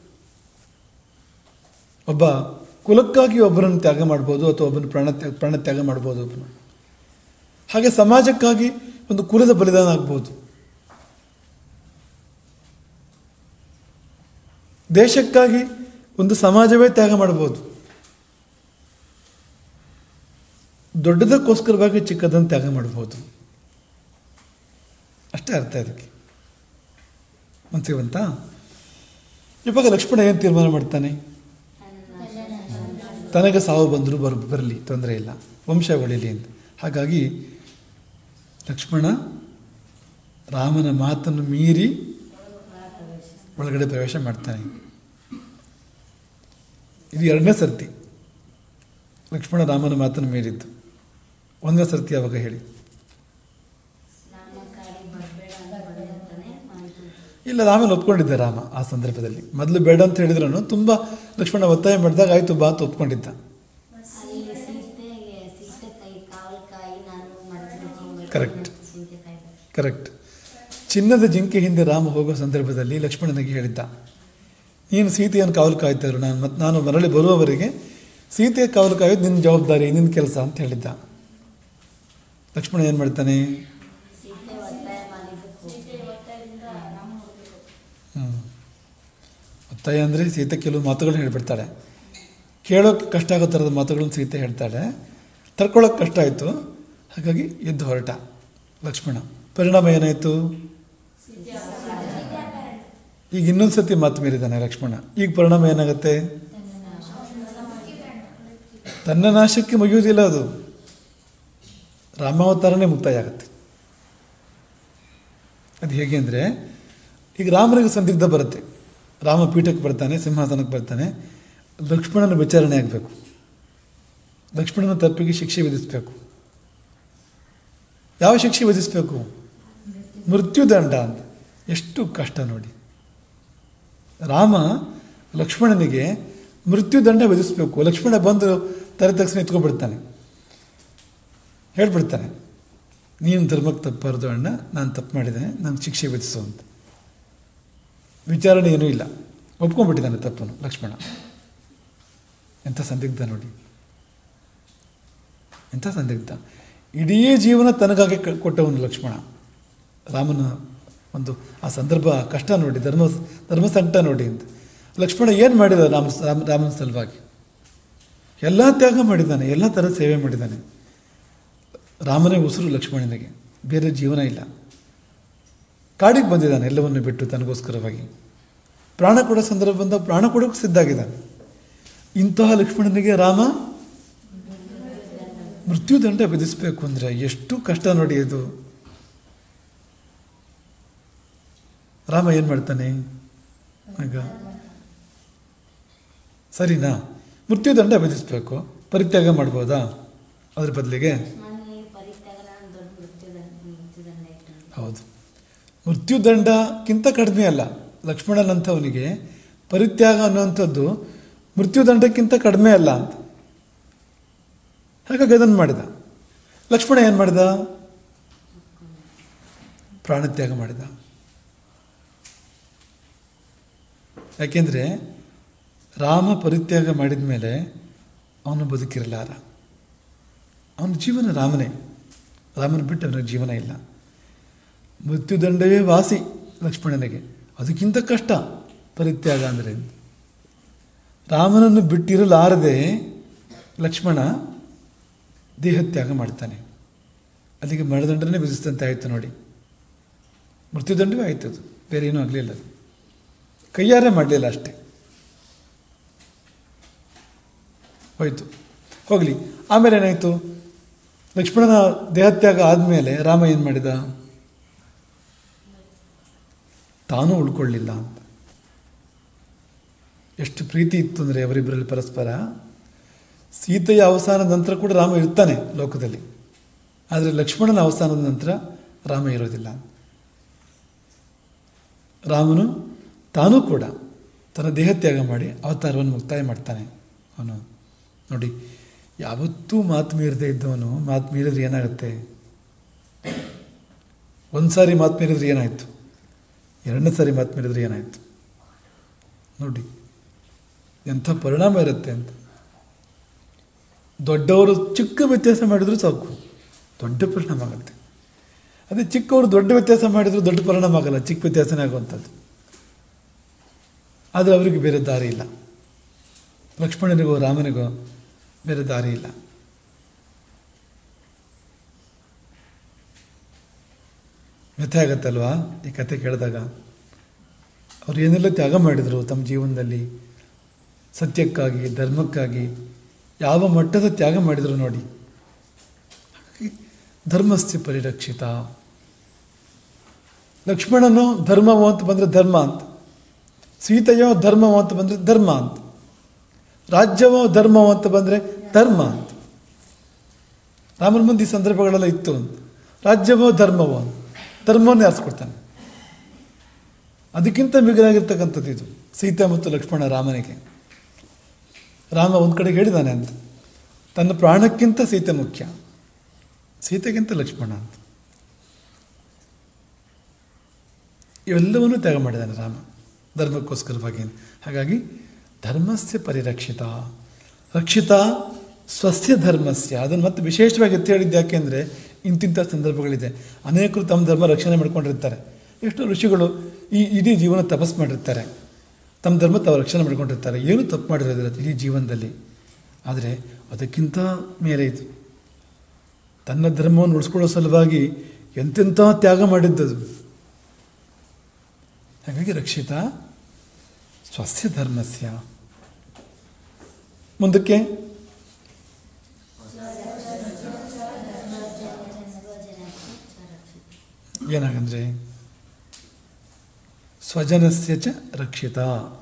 ಒಬ್ಬ ಕುಲಕ್ಕಾಗಿ ಒಬ್ಬರನ್ನು ತ್ಯಾಗ ಮಾಡ್ಬೋದು ಅಥವಾ ಒಬ್ಬನ ಪ್ರಾಣ ತ್ಯಾಗ ಪ್ರಾಣ ತ್ಯಾಗ ಮಾಡ್ಬೋದು ಒಬ್ಬನು ಹಾಗೆ ಸಮಾಜಕ್ಕಾಗಿ ಒಂದು ಕುಲದ ಬಲಿದಾನ ಆಗ್ಬೋದು ದೇಶಕ್ಕಾಗಿ ಒಂದು ಸಮಾಜವೇ ತ್ಯಾಗ ಮಾಡ್ಬೋದು ದೊಡ್ಡದಕ್ಕೋಸ್ಕರವಾಗಿ ಚಿಕ್ಕದನ್ನು ತ್ಯಾಗ ಮಾಡ್ಬೋದು ಅಷ್ಟೇ ಅರ್ಥ ಇದಕ್ಕೆ ಮನಸ್ಸಿಗೆ ಬಂತಾ ಇವಾಗ ಲಕ್ಷ್ಮಣ ಏನು ತೀರ್ಮಾನ ಮಾಡ್ತಾನೆ ತನಗೆ ಸಾವು ಬಂದರೂ ಬರ್ ಬರಲಿ ತೊಂದರೆ ಇಲ್ಲ ವಂಶ ಉಳಿಲಿ ಅಂತ ಹಾಗಾಗಿ ಲಕ್ಷ್ಮಣ ರಾಮನ ಮಾತನ್ನು ಮೀರಿ ಒಳಗಡೆ ಪ್ರವೇಶ ಮಾಡ್ತಾನೆ ಇದು ಎರಡನೇ ಸರ್ತಿ ಲಕ್ಷ್ಮಣ ರಾಮನ ಮಾತನ್ನು ಮೀರಿದ್ದು ಒಂದನೇ ಸರ್ತಿ ಅವಾಗ ಹೇಳಿ ರಾಮ ಕಾಡಿ ಬರಬೇಡ ಅಂತ ಬಂದಿರ್ತಾನೆ ಆಯ್ತು ಇಲ್ಲ ಆಮೇಲೆ ಒಪ್ಕೊಂಡಿದ್ದ ರಾಮ ಆ ಸಂದರ್ಭದಲ್ಲಿ ಮೊದಲು ಬೇಡ ಅಂತ ಹೇಳಿದ್ರು ತುಂಬ ಲಕ್ಷ್ಮಣ ಒತ್ತಾಯ ಮಾಡಿದಾಗ ಆಯಿತು ಬಾ ಅಂತ ಒಪ್ಕೊಂಡಿದ್ದ ಅಲ್ಲಿ ಸೀತೆಗೆ ಸೀತೆ ಕೈ ಕಾವಲ್ ಕಾಯಿ ನಾನು ಮಡಚಿ Correct. ಸೀತೆ ಕಾಯ್ಬೇಕು ಕರೆಕ್ಟ್ ಚಿನ್ನದ ಜಿಂಕೆ ಹಿಂದೆ ರಾಮ ಹೋಗೋ ಸಂದರ್ಭದಲ್ಲಿ ಲಕ್ಷ್ಮಣನಿಗೆ ಹೇಳಿದ್ದ ನೀನು ಸೀತೆಯನ್ನು ಕಾವಲು ಕಾಯ್ತಾರು ನಾನು ಮತ್ತು ನಾನು ಮರಳಿ ಬರುವವರೆಗೆ ಸೀತೆಯ ಕಾವಲು ಕಾಯೋದು ನಿನ್ನ ಜವಾಬ್ದಾರಿ ನಿನ್ನ ಕೆಲಸ ಅಂತ ಹೇಳಿದ್ದ ಲಕ್ಷ್ಮಣ ಏನು ಮಾಡ್ತಾನೆ ಸೀತೆ ಒತ್ತಾಯ ಮಾಡಿದ್ದಕ್ಕೆ ಹ್ಮ್. ಒತ್ತಾಯ ಅಂದರೆ ಸೀತೆ ಕೆಲವು ಮಾತುಗಳನ್ನ ಹೇಳ್ಬಿಡ್ತಾಳೆ ಕೇಳೋಕ್ಕೆ ಕಷ್ಟ ಆಗೋ ಥರದ ಮಾತುಗಳನ್ನು ಸೀತೆ ಹೇಳ್ತಾಳೆ ತರ್ಕೊಳ್ಳೋಕೆ ಕಷ್ಟ ಆಯಿತು ಹಾಗಾಗಿ ಎದ್ದು ಹೊರಟ ಲಕ್ಷ್ಮಣ ಪರಿಣಾಮ ಏನಾಯಿತು ಈಗ ಇನ್ನೊಂದು ಸತಿ ಮಾತು ಮೀರಿದ್ದಾನೆ ಲಕ್ಷ್ಮಣ ಈಗ ಪರಿಣಾಮ ಏನಾಗುತ್ತೆ ತನ್ನ ನಾಶಕ್ಕೆ ಮುಗಿಯುವುದಿಲ್ಲ ಅದು ರಾಮಾವತಾರನೇ ಮುಕ್ತಾಯ ಆಗುತ್ತೆ ಅದು ಹೇಗೆ ಅಂದರೆ ಈಗ ರಾಮನಿಗೆ ಸಂದಿಗ್ಧ ಬರುತ್ತೆ ರಾಮ ಪೀಠಕ್ಕೆ ಬರ್ತಾನೆ ಸಿಂಹಾಸನಕ್ಕೆ ಬರ್ತಾನೆ ಲಕ್ಷ್ಮಣನ ವಿಚಾರಣೆ ಆಗಬೇಕು ಲಕ್ಷ್ಮಣನ ತಪ್ಪಿಗೆ ಶಿಕ್ಷೆ ವಿಧಿಸಬೇಕು ಯಾವ ಶಿಕ್ಷೆ ವಿಧಿಸಬೇಕು ಮೃತ್ಯುದಂಡ ಅಂತ ಎಷ್ಟು ಕಷ್ಟ ನೋಡಿ ರಾಮ ಲಕ್ಷ್ಮಣನಿಗೆ ಮೃತ್ಯುದಂಡ ವಿಧಿಸಬೇಕು ಲಕ್ಷ್ಮಣ ಬಂದು ತಲೆ ತಕ್ಷಣ ಎತ್ಕೊಬಿಡ್ತಾನೆ ಹೇಳ್ಬಿಡ್ತಾನೆ ನೀನು ಧರ್ಮಕ್ಕೆ ತಪ್ಪಾರ್ದು ಅಣ್ಣ ನಾನು ತಪ್ಪು ಮಾಡಿದ್ದೇನೆ ನಾನು ಶಿಕ್ಷೆ ವಿಧಿಸು ಅಂತ ವಿಚಾರಣೆ ಏನೂ ಇಲ್ಲ ಒಪ್ಕೊಂಡ್ಬಿಟ್ಟಿದ್ದಾನೆ ತಪ್ಪನ್ನು ಲಕ್ಷ್ಮಣ ಎಂಥ ಸಂದಿಗ್ಧ ನೋಡಿ ಎಂಥ ಸಂದಿಗ್ಧ ಇಡೀ ಜೀವನ ತನಗಾಗಿ ಕ- ಕೊಟ್ಟವನು ಲಕ್ಷ್ಮಣ ರಾಮನ ಒಂದು ಆ ಸಂದರ್ಭ ಆ ಕಷ್ಟ ನೋಡಿ ಧರ್ಮ ಧರ್ಮ ಸಂಕಟ ನೋಡಿ ಅಂತ ಲಕ್ಷ್ಮಣ ಏನು ಮಾಡಿದ ರಾಮ ರಾಮ ರಾಮನ ಸಲುವಾಗಿ ಎಲ್ಲ ತ್ಯಾಗ ಮಾಡಿದ್ದಾನೆ ಎಲ್ಲ ಥರ ಸೇವೆ ಮಾಡಿದ್ದಾನೆ ರಾಮನೇ ಉಸಿರು ಲಕ್ಷ್ಮಣನಿಗೆ ಬೇರೆ ಜೀವನ ಇಲ್ಲ ಕಾಡಿಗೆ ಬಂದಿದ್ದಾನೆ ಎಲ್ಲವನ್ನು ಬಿಟ್ಟು ತನಗೋಸ್ಕರವಾಗಿ ಪ್ರಾಣ ಕೊಡೋ ಸಂದರ್ಭ ಬಂದಾಗ ಪ್ರಾಣ ಕೊಡೋಕೆ ಸಿದ್ಧಾಗಿದ್ದಾನೆ ಇಂತಹ ಲಕ್ಷ್ಮಣನಿಗೆ ರಾಮ ಮೃತ್ಯುದಂಡ ವಿಧಿಸಬೇಕು ಅಂದರೆ ಎಷ್ಟು ಕಷ್ಟ ನೋಡಿ ಇದು ರಾಮ ಏನು ಮಾಡ್ತಾನೆ ಆಗ ಸರಿನಾ ಮೃತ್ಯುದಂಡ ವಿಧಿಸಬೇಕು ಪರಿತ್ಯಾಗ ಮಾಡ್ಬೋದಾ ಅದ್ರ ಬದಲಿಗೆ ಮನೆಗೆ ಪರಿತ್ಯಾಗ ನಾನು ದೊಡ್ಡ ಮೃತ್ಯುದಂಡ ಮೃತ್ಯುದಂಡ ಇಟ್ಟು ಹೌದು ಮೃತ್ಯುದಂಡಕ್ಕಿಂತ ಕಡಿಮೆ ಅಲ್ಲ ಲಕ್ಷ್ಮಣನಂಥವನಿಗೆ ಪರಿತ್ಯಾಗ ಅನ್ನುವಂಥದ್ದು ಮೃತ್ಯುದಂಡಕ್ಕಿಂತ ಕಡಿಮೆ ಅಲ್ಲ ಅಂತ ಹಾಗಾಗಿ ಅದನ್ನು ಮಾಡಿದ ಲಕ್ಷ್ಮಣ ಏನು ಮಾಡಿದ ಪ್ರಾಣತ್ಯಾಗ ಮಾಡಿದ ಯಾಕೆಂದರೆ ರಾಮ ಪರಿತ್ಯಾಗ ಮಾಡಿದ ಮೇಲೆ ಅವನು ಬದುಕಿರಲಾರ ಅವನ ಜೀವನ ರಾಮನೇ ರಾಮನ ಬಿಟ್ಟು ಅವನಿಗೆ ಜೀವನ ಇಲ್ಲ ಮೃತ್ಯುದಂಡವೇ ವಾಸಿ ಲಕ್ಷ್ಮಣನಿಗೆ ಅದಕ್ಕಿಂತ ಕಷ್ಟ ಪರಿತ್ಯಾಗ ಅಂದರೆ ರಾಮನನ್ನು ಬಿಟ್ಟಿರಲಾರದೆ ಲಕ್ಷ್ಮಣ ದೇಹತ್ಯಾಗ ಮಾಡ್ತಾನೆ ಅಲ್ಲಿಗೆ ಮರಣದಂಡನೆ ವಿಧಿಸಿದಂತೆ ಆಯಿತು ನೋಡಿ ಮೃತ್ಯುದಂಡವೇ ಆಯಿತು ಅದು ಬೇರೆ ಏನೂ ಆಗಲಿಲ್ಲ ಅದು ಕೈಯಾರೆ ಮಾಡಲಿಲ್ಲ ಅಷ್ಟೇ ಹೋಯಿತು ಹೋಗಲಿ ಆಮೇಲೆ ಏನಾಯಿತು ಲಕ್ಷ್ಮಣನ ದೇಹತ್ಯಾಗ ಆದಮೇಲೆ ರಾಮ ಏನು ಮಾಡಿದ ತಾನೂ ಉಳ್ಕೊಳ್ಳಿಲ್ಲ ಅಂತ ಎಷ್ಟು ಪ್ರೀತಿ ಇತ್ತು ಅಂದರೆ ಅವರಿಬ್ಬರಲ್ಲಿ ಪರಸ್ಪರ ಸೀತೆಯ ಅವಸಾನದ ನಂತರ ಕೂಡ ರಾಮ ಇರ್ತಾನೆ ಲೋಕದಲ್ಲಿ ಆದರೆ ಲಕ್ಷ್ಮಣನ ಅವಸಾನದ ನಂತರ ರಾಮ ಇರೋದಿಲ್ಲ ರಾಮನು ತಾನೂ ಕೂಡ ತನ್ನ ದೇಹತ್ಯಾಗ ಮಾಡಿ ಅವತಾರವನ್ನು ಮುಕ್ತಾಯ ಮಾಡ್ತಾನೆ ಅವನು ನೋಡಿ ಯಾವತ್ತೂ ಮಾತು ಮೀರದೆ ಇದ್ದವನು ಮಾತು ಮೀರಿದ್ರೆ ಏನಾಗುತ್ತೆ ಒಂದು ಸಾರಿ ಮಾತು ಮೀರಿದ್ರೆ ಏನಾಯಿತು ಎರಡನೇ ಸಾರಿ ಮಾತು ಮೀರಿದ್ರೆ ಏನಾಯಿತು ನೋಡಿ ಎಂಥ ಪರಿಣಾಮ ಇರುತ್ತೆ ಅಂತ ದೊಡ್ಡವರು ಚಿಕ್ಕ ವ್ಯತ್ಯಾಸ ಮಾಡಿದರೂ ಸಾಕು ದೊಡ್ಡ ಪರಿಣಾಮ ಆಗುತ್ತೆ ಅದೇ ಚಿಕ್ಕವರು ದೊಡ್ಡ ವ್ಯತ್ಯಾಸ ಮಾಡಿದರೂ ದೊಡ್ಡ ಪರಿಣಾಮ ಆಗಲ್ಲ ಚಿಕ್ಕ ವ್ಯತ್ಯಾಸನೇ ಆಗುವಂಥದ್ದು ಆದರೆ ಅವರಿಗೆ ಬೇರೆ ದಾರಿ ಇಲ್ಲ ಲಕ್ಷ್ಮಣನಿಗೋ ರಾಮನಿಗೋ ಬೇರೆ ದಾರಿ ಇಲ್ಲ ವ್ಯಥೆ ಆಗತ್ತಲ್ವಾ ಈ ಕತೆ ಕೇಳಿದಾಗ ಅವ್ರು ಏನೆಲ್ಲ ತ್ಯಾಗ ಮಾಡಿದರು ತಮ್ಮ ಜೀವನದಲ್ಲಿ ಸತ್ಯಕ್ಕಾಗಿ ಧರ್ಮಕ್ಕಾಗಿ ಯಾವ ಮಟ್ಟದ ತ್ಯಾಗ ಮಾಡಿದರು ನೋಡಿ ಹಾಗಾಗಿ ಧರ್ಮಸ್ಯ ಪರಿರಕ್ಷಿತ ಲಕ್ಷ್ಮಣನು ಧರ್ಮವೋ ಅಂತ ಬಂದರೆ ಧರ್ಮ ಅಂತ ಸೀತೆಯೋ ಧರ್ಮವೋ ಅಂತ ಬಂದರೆ ಧರ್ಮ ಅಂತ ರಾಜ್ಯವೋ ಧರ್ಮವೋ ಅಂತ ಬಂದರೆ ಧರ್ಮ ಅಂತ ರಾಮನ ಮುಂದೆ ಈ ಸಂದರ್ಭಗಳೆಲ್ಲ ಇತ್ತು ಅಂತ ರಾಜ್ಯವೋ ಧರ್ಮವೋ ಅಂತ ಧರ್ಮವನ್ನೇ ಆರಿಸ್ಕೊಡ್ತಾನೆ ಅದಕ್ಕಿಂತ ಮಿಗಿಲಾಗಿರ್ತಕ್ಕಂಥದ್ದು ಇದು ಸೀತೆ ಮತ್ತು ಲಕ್ಷ್ಮಣ ರಾಮನಿಗೆ ರಾಮ ಒಂದು ಕಡೆಗೆ ಹೇಳಿದಾನೆ ಅಂತ ತನ್ನ ಪ್ರಾಣಕ್ಕಿಂತ ಸೀತೆ ಮುಖ್ಯ ಸೀತೆಗಿಂತ ಲಕ್ಷ್ಮಣ ಅಂತ ಇವೆಲ್ಲವನ್ನೂ ತ್ಯಾಗ ಮಾಡಿದ್ದಾನೆ ರಾಮ ಧರ್ಮಕ್ಕೋಸ್ಕರವಾಗಿ ಹಾಗಾಗಿ ಧರ್ಮಸ್ಯ ಪರಿರಕ್ಷಿತ ರಕ್ಷಿತ ಸ್ವಸ್ಯ ಧರ್ಮಸ್ಯ ಅದನ್ನು ಮತ್ತೆ ವಿಶೇಷವಾಗಿ ಎತ್ತಿ ಹೇಳಿದ್ದು ಯಾಕೆಂದರೆ ಇಂತಿಂಥ ಸಂದರ್ಭಗಳಿದೆ ಅನೇಕರು ತಮ್ಮ ಧರ್ಮ ರಕ್ಷಣೆ ಮಾಡ್ಕೊಂಡಿರ್ತಾರೆ ಎಷ್ಟೋ ಋಷಿಗಳು ಈ ಇಡೀ ಜೀವನ ತಪಸ್ ಮಾಡಿರ್ತಾರೆ ತಮ್ಮ ಧರ್ಮ ತಾವು ರಕ್ಷಣೆ ಮಾಡ್ಕೊಂಡಿರ್ತಾರೆ ಏನೂ ತಪ್ಪು ಮಾಡಿರೋದಿಲ್ಲ ಇಡೀ ಜೀವನದಲ್ಲಿ ಆದರೆ ಅದಕ್ಕಿಂತ ಮೇಲೆ ಇದು ತನ್ನ ಧರ್ಮವನ್ನು ಉಳಿಸ್ಕೊಳ್ಳೋ ಸಲುವಾಗಿ ಎಂತೆಂಥ ತ್ಯಾಗ ಮಾಡಿದ್ದದು ಹಾಗಾಗಿ ರಕ್ಷಿತ ಸ್ವಸ್ಯ ಧರ್ಮಸ್ಯ ಮುಂದಕ್ಕೆ ಏನಾಗಂದ್ರೆ ಸ್ವಜನಸ್ಯ ಚ ರಕ್ಷಿತ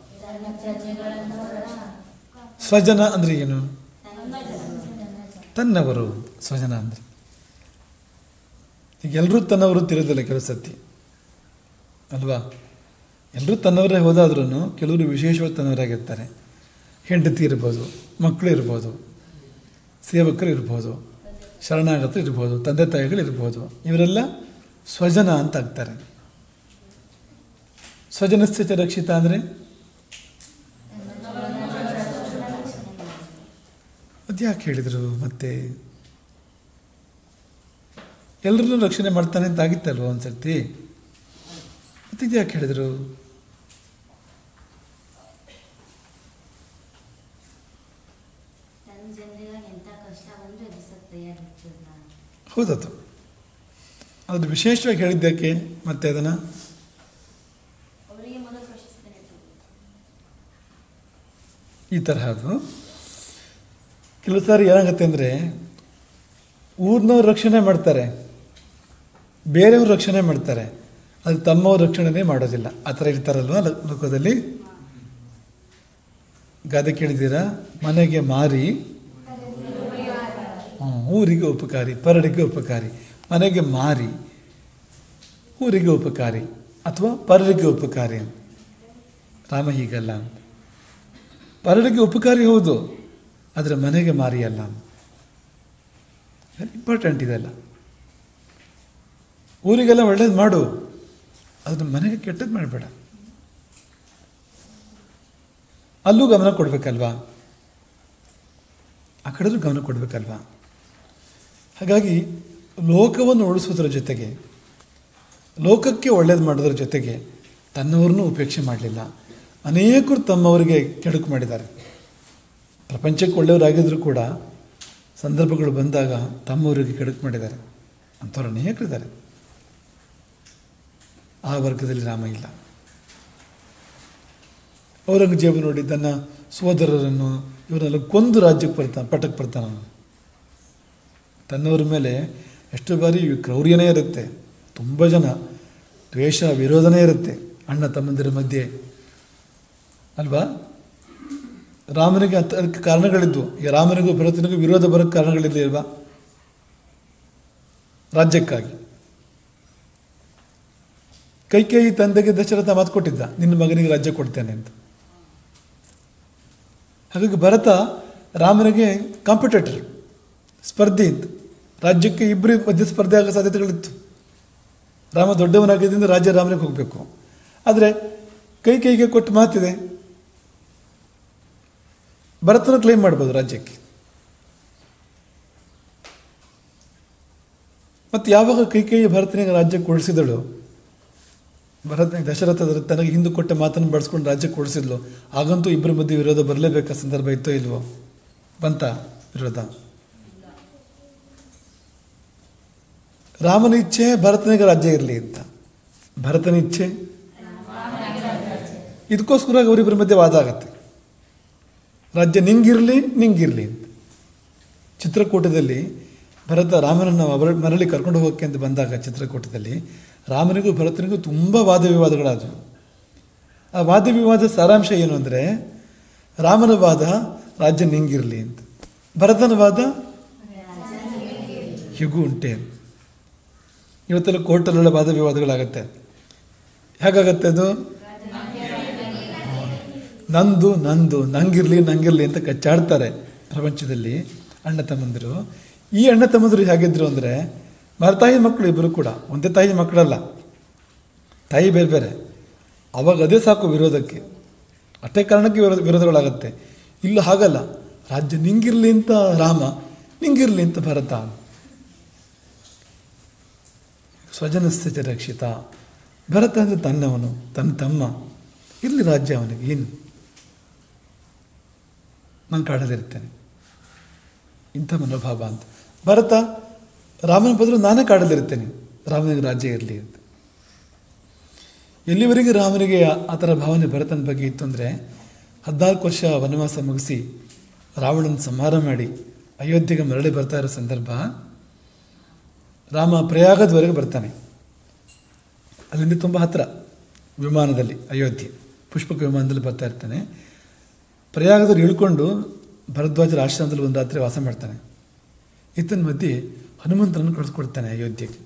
ಸ್ವಜನ ಅಂದ್ರೆ ಏನು ತನ್ನವರು ಸ್ವಜನ ಅಂದ್ರೆ ಈಗ ಎಲ್ಲರೂ ತನ್ನವರು ತಿರೋದಿಲ್ಲ ಕೆಲವು ಸತಿ ಅಲ್ವಾ ಎಲ್ಲರೂ ತನ್ನವರೇ ಹೋದಾದ್ರೂ ಕೆಲವರು ವಿಶೇಷವಾಗಿ ತನ್ನವರಾಗಿರ್ತಾರೆ ಹೆಂಡತಿ ಇರ್ಬೋದು ಮಕ್ಕಳು ಇರ್ಬೋದು ಸೇವಕರು ಇರ್ಬೋದು ಶರಣಾಗತರು ಇರ್ಬೋದು ತಂದೆ ತಾಯಿಗಳು ಇರ್ಬೋದು ಇವರೆಲ್ಲ ಸ್ವಜನ ಅಂತ ಆಗ್ತಾರೆ ಸ್ವಜನಸ್ಯ ಚ ರಕ್ಷಿತ ಅಂದರೆ ಅದ್ಯಾಕೆ ಹೇಳಿದರು ಮತ್ತೆ ಎಲ್ಲರನ್ನೂ ರಕ್ಷಣೆ ಮಾಡ್ತಾನೆ ಅಂತ ಆಗಿತ್ತಲ್ವ ಒಂದ್ಸರ್ತಿ ಮತ್ತೆ ಇದ್ಯಾಕೆ ಹೇಳಿದರು ತನ್ನ ಜನರಿಗಾಗಿ ಎಂಥ ಕಷ್ಟ ಬಂದರೂ ಎದುರಿಸಕ್ಕೆ ತಯಾರಿರ್ತದೆ ನಾನು ಹೌದದು ಅದು ವಿಶೇಷವಾಗಿ ಹೇಳಿದ್ದಕ್ಕೆ ಮತ್ತೆ ಅದನ್ನು ಅವರಿಗೆ ಮೊದಲು ಪ್ರಶಸ್ತಿ ಈ ತರಹದ್ದು ಕೆಲವು ಸಾರಿ ಏನಾಗುತ್ತೆ ಅಂದರೆ ಊರಿನವ್ರು ರಕ್ಷಣೆ ಮಾಡ್ತಾರೆ ಬೇರೆಯವ್ರು ರಕ್ಷಣೆ ಮಾಡ್ತಾರೆ ಅದು ತಮ್ಮವ್ರ ರಕ್ಷಣೆನೇ ಮಾಡೋದಿಲ್ಲ ಆ ಥರ ಇರ್ತಾರಲ್ವ ಲೋ- ಲೋಕದಲ್ಲಿ ಗಾದೆ ಕೇಳಿದ್ದೀರಾ ಮನೆಗೆ ಮಾರಿ ಹ್ಮ್, ಊರಿಗೆ ಉಪಕಾರಿ ಪರಡಿಗೆ ಉಪಕಾರಿ ಮನೆಗೆ ಮಾರಿ ಊರಿಗೆ ಉಪಕಾರಿ ಅಥವಾ ಪರರಿಗೆ ಉಪಕಾರಿ ಅಂತ ರಾಮ ಹೀಗಲ್ಲ ಅಂತ ಪರರಿಗೆ ಉಪಕಾರಿ ಹೌದು ಆದರೆ ಮನೆಗೆ ಮಾರಿ ಅಲ್ಲ ಇಂಪಾರ್ಟೆಂಟ್ ಇದೆಲ್ಲ ಊರಿಗೆಲ್ಲ ಒಳ್ಳೇದು ಮಾಡು ಅದನ್ನ ಮನೆಗೆ ಕೆಟ್ಟದ್ದು ಮಾಡಬೇಡ ಅಲ್ಲೂ ಗಮನ ಕೊಡಬೇಕಲ್ವಾ ಆ ಕಡೆಯಲ್ಲೂ ಗಮನ ಕೊಡಬೇಕಲ್ವಾ ಹಾಗಾಗಿ ಲೋಕವನ್ನು ಉಳಿಸೋದ್ರ ಜೊತೆಗೆ ಲೋಕಕ್ಕೆ ಒಳ್ಳೇದು ಮಾಡೋದ್ರ ಜೊತೆಗೆ ತನ್ನವರನ್ನು ಉಪೇಕ್ಷೆ ಮಾಡಲಿಲ್ಲ ಅನೇಕರು ತಮ್ಮವರಿಗೆ ಕೆಡುಕು ಮಾಡಿದ್ದಾರೆ ಪ್ರಪಂಚಕ್ಕೆ ಒಳ್ಳೆಯವರಾಗಿದ್ದರೂ ಕೂಡ ಸಂದರ್ಭಗಳು ಬಂದಾಗ ತಮ್ಮವರಿಗೆ ಕೆಡುಕು ಮಾಡಿದ್ದಾರೆ ಅಂಥವ್ರು ಅನೇಕರಿದ್ದಾರೆ ಆ ವರ್ಗದಲ್ಲಿ ರಾಮ ಇಲ್ಲ ಔರಂಗಜೇಬು ನೋಡಿ ತನ್ನ ಸೋದರರನ್ನು ಇವರೆಲ್ಲ ಕೊಂದು ರಾಜ್ಯಕ್ಕೆ ಬರ್ತಾನೆ ಪಟ್ಟಕ್ಕೆ ಬರ್ತಾನೆ ಅವನು ತನ್ನವ್ರ ಮೇಲೆ ಎಷ್ಟು ಬಾರಿ ಕ್ರೌರ್ಯನೇ ಇರುತ್ತೆ ತುಂಬ ಜನ ದ್ವೇಷ ವಿರೋಧನೇ ಇರುತ್ತೆ ಅಣ್ಣ ತಮ್ಮಂದಿರ ಮಧ್ಯೆ ಅಲ್ವಾ ರಾಮನಿಗೆ ಅಂತ ಅದಕ್ಕೆ ಕಾರಣಗಳಿದ್ವು ಈ ರಾಮನಿಗೂ ಭರತನಿಗೂ ವಿರೋಧ ಬರೋಕ್ಕೆ ಕಾರಣಗಳಿರಲಿಲ್ವಾ ರಾಜ್ಯಕ್ಕಾಗಿ ಕೈಕೇಯಿ ತಂದೆಗೆ ದಶರಥ ಮಾತು ಕೊಟ್ಟಿದ್ದ ನಿನ್ನ ಮಗನಿಗೆ ರಾಜ್ಯ ಕೊಡ್ತೇನೆ ಅಂತ ಹಾಗಾಗಿ ಭರತ ರಾಮನಿಗೆ ಕಾಂಪಿಟೇಟರ್ ಸ್ಪರ್ಧಿ ಇತ್ತು ರಾಜ್ಯಕ್ಕೆ ಇಬ್ಬರು ಮಧ್ಯೆ ಸ್ಪರ್ಧೆ ಆಗೋ ಸಾಧ್ಯತೆಗಳಿತ್ತು ರಾಮ ದೊಡ್ಡವನಾಗಿದ್ದರಿಂದ ರಾಜ್ಯ ರಾಮನಿಗೆ ಹೋಗಬೇಕು ಆದರೆ ಕೈ ಕೈಗೆ ಕೊಟ್ಟು ಮಾತಿದೆ ಭರತನ ಕ್ಲೈಮ್ ಮಾಡ್ಬೋದು ರಾಜ್ಯಕ್ಕೆ ಮತ್ತು ಯಾವಾಗ ಕೈಕೇಯಿ ಭರತನಿಗೆ ರಾಜ್ಯ ಕೊಡಿಸಿದಳು ಭರತ ದಶರಥ ತನಗೆ ಹಿಂದೆ ಕೊಟ್ಟ ಮಾತನ್ನು ಬಳಸ್ಕೊಂಡು ರಾಜ್ಯ ಕೊಡಿಸಿದ್ಲು ಆಗಂತೂ ಇಬ್ಬರ ಮಧ್ಯೆ ವಿರೋಧ ಬರಲೇಬೇಕಾದ ಸಂದರ್ಭ ಇತ್ತೋ ಇಲ್ವೋ ಬಂತ ವಿರೋಧ ರಾಮನ ಇಚ್ಛೆ ಭರತನಿಗೆ ರಾಜ್ಯ ಇರಲಿ ಅಂತ ಭರತನ ಇಚ್ಛೆ ಇದಕ್ಕೋಸ್ಕರ ಅವರಿಬ್ಬರ ಮಧ್ಯೆ ವಾದ ಆಗತ್ತೆ ರಾಜ್ಯ ನಿಂಗಿರಲಿ ನಿಂಗಿರಲಿ ಅಂತ ಚಿತ್ರಕೂಟದಲ್ಲಿ ಭರತ ರಾಮನನ್ನು ಅವರ ಮರಳಿ ಕರ್ಕೊಂಡು ಹೋಗೋಕ್ಕೆ ಅಂತ ಬಂದಾಗ ಚಿತ್ರಕೂಟದಲ್ಲಿ ರಾಮನಿಗೂ ಭರತನಿಗೂ ತುಂಬ ವಾದ ವಿವಾದಗಳಾದವು ಆ ವಾದ ವಿವಾದ ಸಾರಾಂಶ ಏನು ಅಂದರೆ ರಾಮನ ವಾದ ರಾಜ್ಯ ನಿಂಗಿರಲಿ ಅಂತ ಭರತನ ವಾದ ಹೀಗೂ ಉಂಟೆ ಇವತ್ತೆಲ್ಲ ಕೋರ್ಟಲ್ಲೆಲ್ಲ ವಾದ ವಿವಾದಗಳಾಗತ್ತೆ ಹೇಗಾಗತ್ತೆ ಅದು ನಂದು ನಂದು ನಂಗಿರ್ಲಿ ನಂಗಿರ್ಲಿ ಅಂತ ಕಚ್ಚಾಡ್ತಾರೆ ಪ್ರಪಂಚದಲ್ಲಿ ಅಣ್ಣ ತಮ್ಮಂದಿರು ಈ ಅಣ್ಣ ತಮ್ಮಂದಿರು ಹೇಗಿದ್ರು ಅಂದರೆ ಮರತಾಯಿ ಮಕ್ಕಳು ಇಬ್ಬರು ಕೂಡ ಒಂದೇ ತಾಯಿ ಮಕ್ಕಳಲ್ಲ ತಾಯಿ ಬೇರೆ ಬೇರೆ ಅವಾಗ ಅದೇ ಸಾಕು ವಿರೋಧಕ್ಕೆ ಅಷ್ಟೇ ಕಾರಣಕ್ಕೆ ವಿರೋಧ ವಿರೋಧಗಳಾಗತ್ತೆ ಇಲ್ಲ ಹಾಗಲ್ಲ ರಾಜ್ಯ ನಿಂಗಿರ್ಲಿ ಅಂತ ರಾಮ ನಿಂಗಿರ್ಲಿ ಅಂತ ಭರತ ಸ್ವಜನಸ್ಯ ಚ ರಕ್ಷಿತ ಭರತ ಅಂದರೆ ತನ್ನವನು ತನ್ನ ತಮ್ಮ ಇರಲಿ ರಾಜ್ಯ ಅವನಿಗೆ ಏನು ನಾನು ಕಾಡಲಿರ್ತೇನೆ ಇಂಥ ಮನೋಭಾವ ಅಂತ ಭರತ ರಾಮನ ಬದಲು ನಾನೇ ಕಾಡಲಿರ್ತೇನೆ ರಾಮನಿಗೆ ರಾಜ್ಯ ಇರಲಿ ಅಂತ ಎಲ್ಲಿವರೆಗೆ ರಾಮನಿಗೆ ಆ- ಆ ಥರ ಭಾವನೆ ಭರತನ ಬಗ್ಗೆ ಇತ್ತು ಅಂದರೆ ಹದಿನಾಲ್ಕು ವರ್ಷ ವನವಾಸ ಮುಗಿಸಿ ರಾವಣನ ಸಂಹಾರ ಮಾಡಿ ಅಯೋಧ್ಯೆಗೆ ಮರಳಿ ಬರ್ತಾ ಇರೋ ಸಂದರ್ಭ ರಾಮ ಪ್ರಯಾಗದವರೆಗೆ ಬರ್ತಾನೆ ಅಲ್ಲಿಂದ ತುಂಬ ಹತ್ತಿರ ವಿಮಾನದಲ್ಲಿ ಅಯೋಧ್ಯೆ ಪುಷ್ಪಕ ವಿಮಾನದಲ್ಲಿ ಬರ್ತಾ ಇರ್ತಾನೆ ಪ್ರಯಾಗದಲ್ಲಿ ಇಳ್ಕೊಂಡು ಭರದ್ವಾಜರ ಆಶ್ರಮದಲ್ಲಿ ಒಂದು ರಾತ್ರಿ ವಾಸ ಮಾಡ್ತಾನೆ ಈತನ ಮಧ್ಯೆ ಹನುಮಂತನನ್ನು ಕಳಿಸ್ಕೊಡ್ತಾನೆ ಅಯೋಧ್ಯೆಗೆ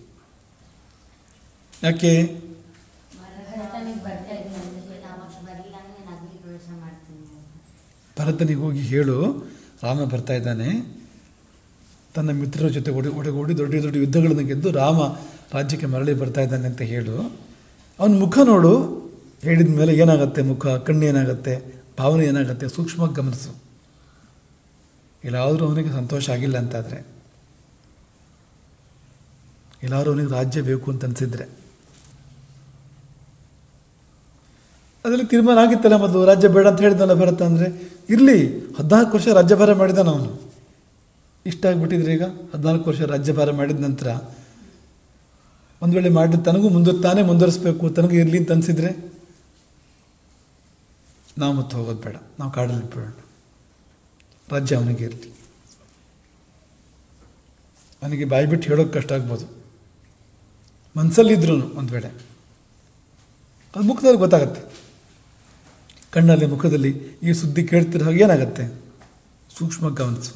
ಯಾಕೆ ಭರತನಿಗೆ ಬರ್ತಾ ಇದ್ದೀನಿ ನಾವು ಬರಲಿಲ್ಲ ಅಂದರೆ ನಾನು ಅಗ್ನಿ ಪ್ರವೇಶ ಮಾಡ್ತೀನಿ ಭರತನಿಗೆ ಹೋಗಿ ಹೇಳು ರಾಮ ಬರ್ತಾ ಇದ್ದಾನೆ ತನ್ನ ಮಿತ್ರರ ಜೊತೆ ಒಡೆ ಒಡಗೂಡಿ ದೊಡ್ಡ ದೊಡ್ಡ ಯುದ್ಧಗಳನ್ನು ಗೆದ್ದು ರಾಮ ರಾಜ್ಯಕ್ಕೆ ಮರಳಿ ಬರ್ತಾ ಇದ್ದಾನೆ ಅಂತ ಹೇಳು ಅವನ ಮುಖ ನೋಡು ಹೇಳಿದ ಮೇಲೆ ಏನಾಗುತ್ತೆ ಮುಖ ಕಣ್ಣು ಏನಾಗುತ್ತೆ ಭಾವನೆ ಏನಾಗುತ್ತೆ ಸೂಕ್ಷ್ಮವಾಗಿ ಗಮನಿಸು ಎಲ್ಲಾದರೂ ಅವನಿಗೆ ಸಂತೋಷ ಆಗಿಲ್ಲ ಅಂತಾದರೆ ಎಲ್ಲಾದರೂ ಅವನಿಗೆ ರಾಜ್ಯ ಬೇಕು ಅಂತ ಅನಿಸಿದ್ರೆ ಅದರಲ್ಲಿ ತೀರ್ಮಾನ ಆಗಿತ್ತಲ್ಲ ಮೊದಲು ರಾಜ್ಯ ಬೇಡ ಅಂತ ಹೇಳಿದ್ನಲ್ಲ ಭರತ ಅಂದರೆ ಇರಲಿ ಹದಿನಾಲ್ಕು ವರ್ಷ ರಾಜ್ಯಭಾರ ಮಾಡಿದಾನ ಅವನು ಇಷ್ಟ ಆಗಿಬಿಟ್ಟಿದ್ರೆ ಈಗ ಹದಿನಾಲ್ಕು ವರ್ಷ ರಾಜ್ಯಭಾರ ಮಾಡಿದ ನಂತರ ಒಂದು ವೇಳೆ ಮಾಡಿದ ತನಗೂ ಮುಂದೆ ತಾನೇ ಮುಂದುವರಿಸ್ಬೇಕು ತನಗೂ ಇರಲಿ ಅಂತ ಅನಿಸಿದ್ರೆ ನಾವು ಮತ್ತೆ ಹೋಗೋದು ಬೇಡ ನಾವು ಕಾಡಲ್ಲಿ ಬಿಡೋಣ ರಾಜ್ಯ ಅವನಿಗೆ ಇರಲಿ ಅವನಿಗೆ ಬಾಯಿ ಬಿಟ್ಟು ಹೇಳೋಕೆ ಕಷ್ಟ ಆಗ್ಬೋದು ಮನಸ್ಸಲ್ಲಿದ್ರು ಒಂದು ವೇಳೆ ಅದು ಮುಖದಲ್ಲಿ ಗೊತ್ತಾಗತ್ತೆ ಕಣ್ಣಲ್ಲಿ ಮುಖದಲ್ಲಿ ಈ ಸುದ್ದಿ ಕೇಳ್ತಿರೋ ಹಾಗೆ ಏನಾಗತ್ತೆ ಸೂಕ್ಷ್ಮ ಗಮನಿಸು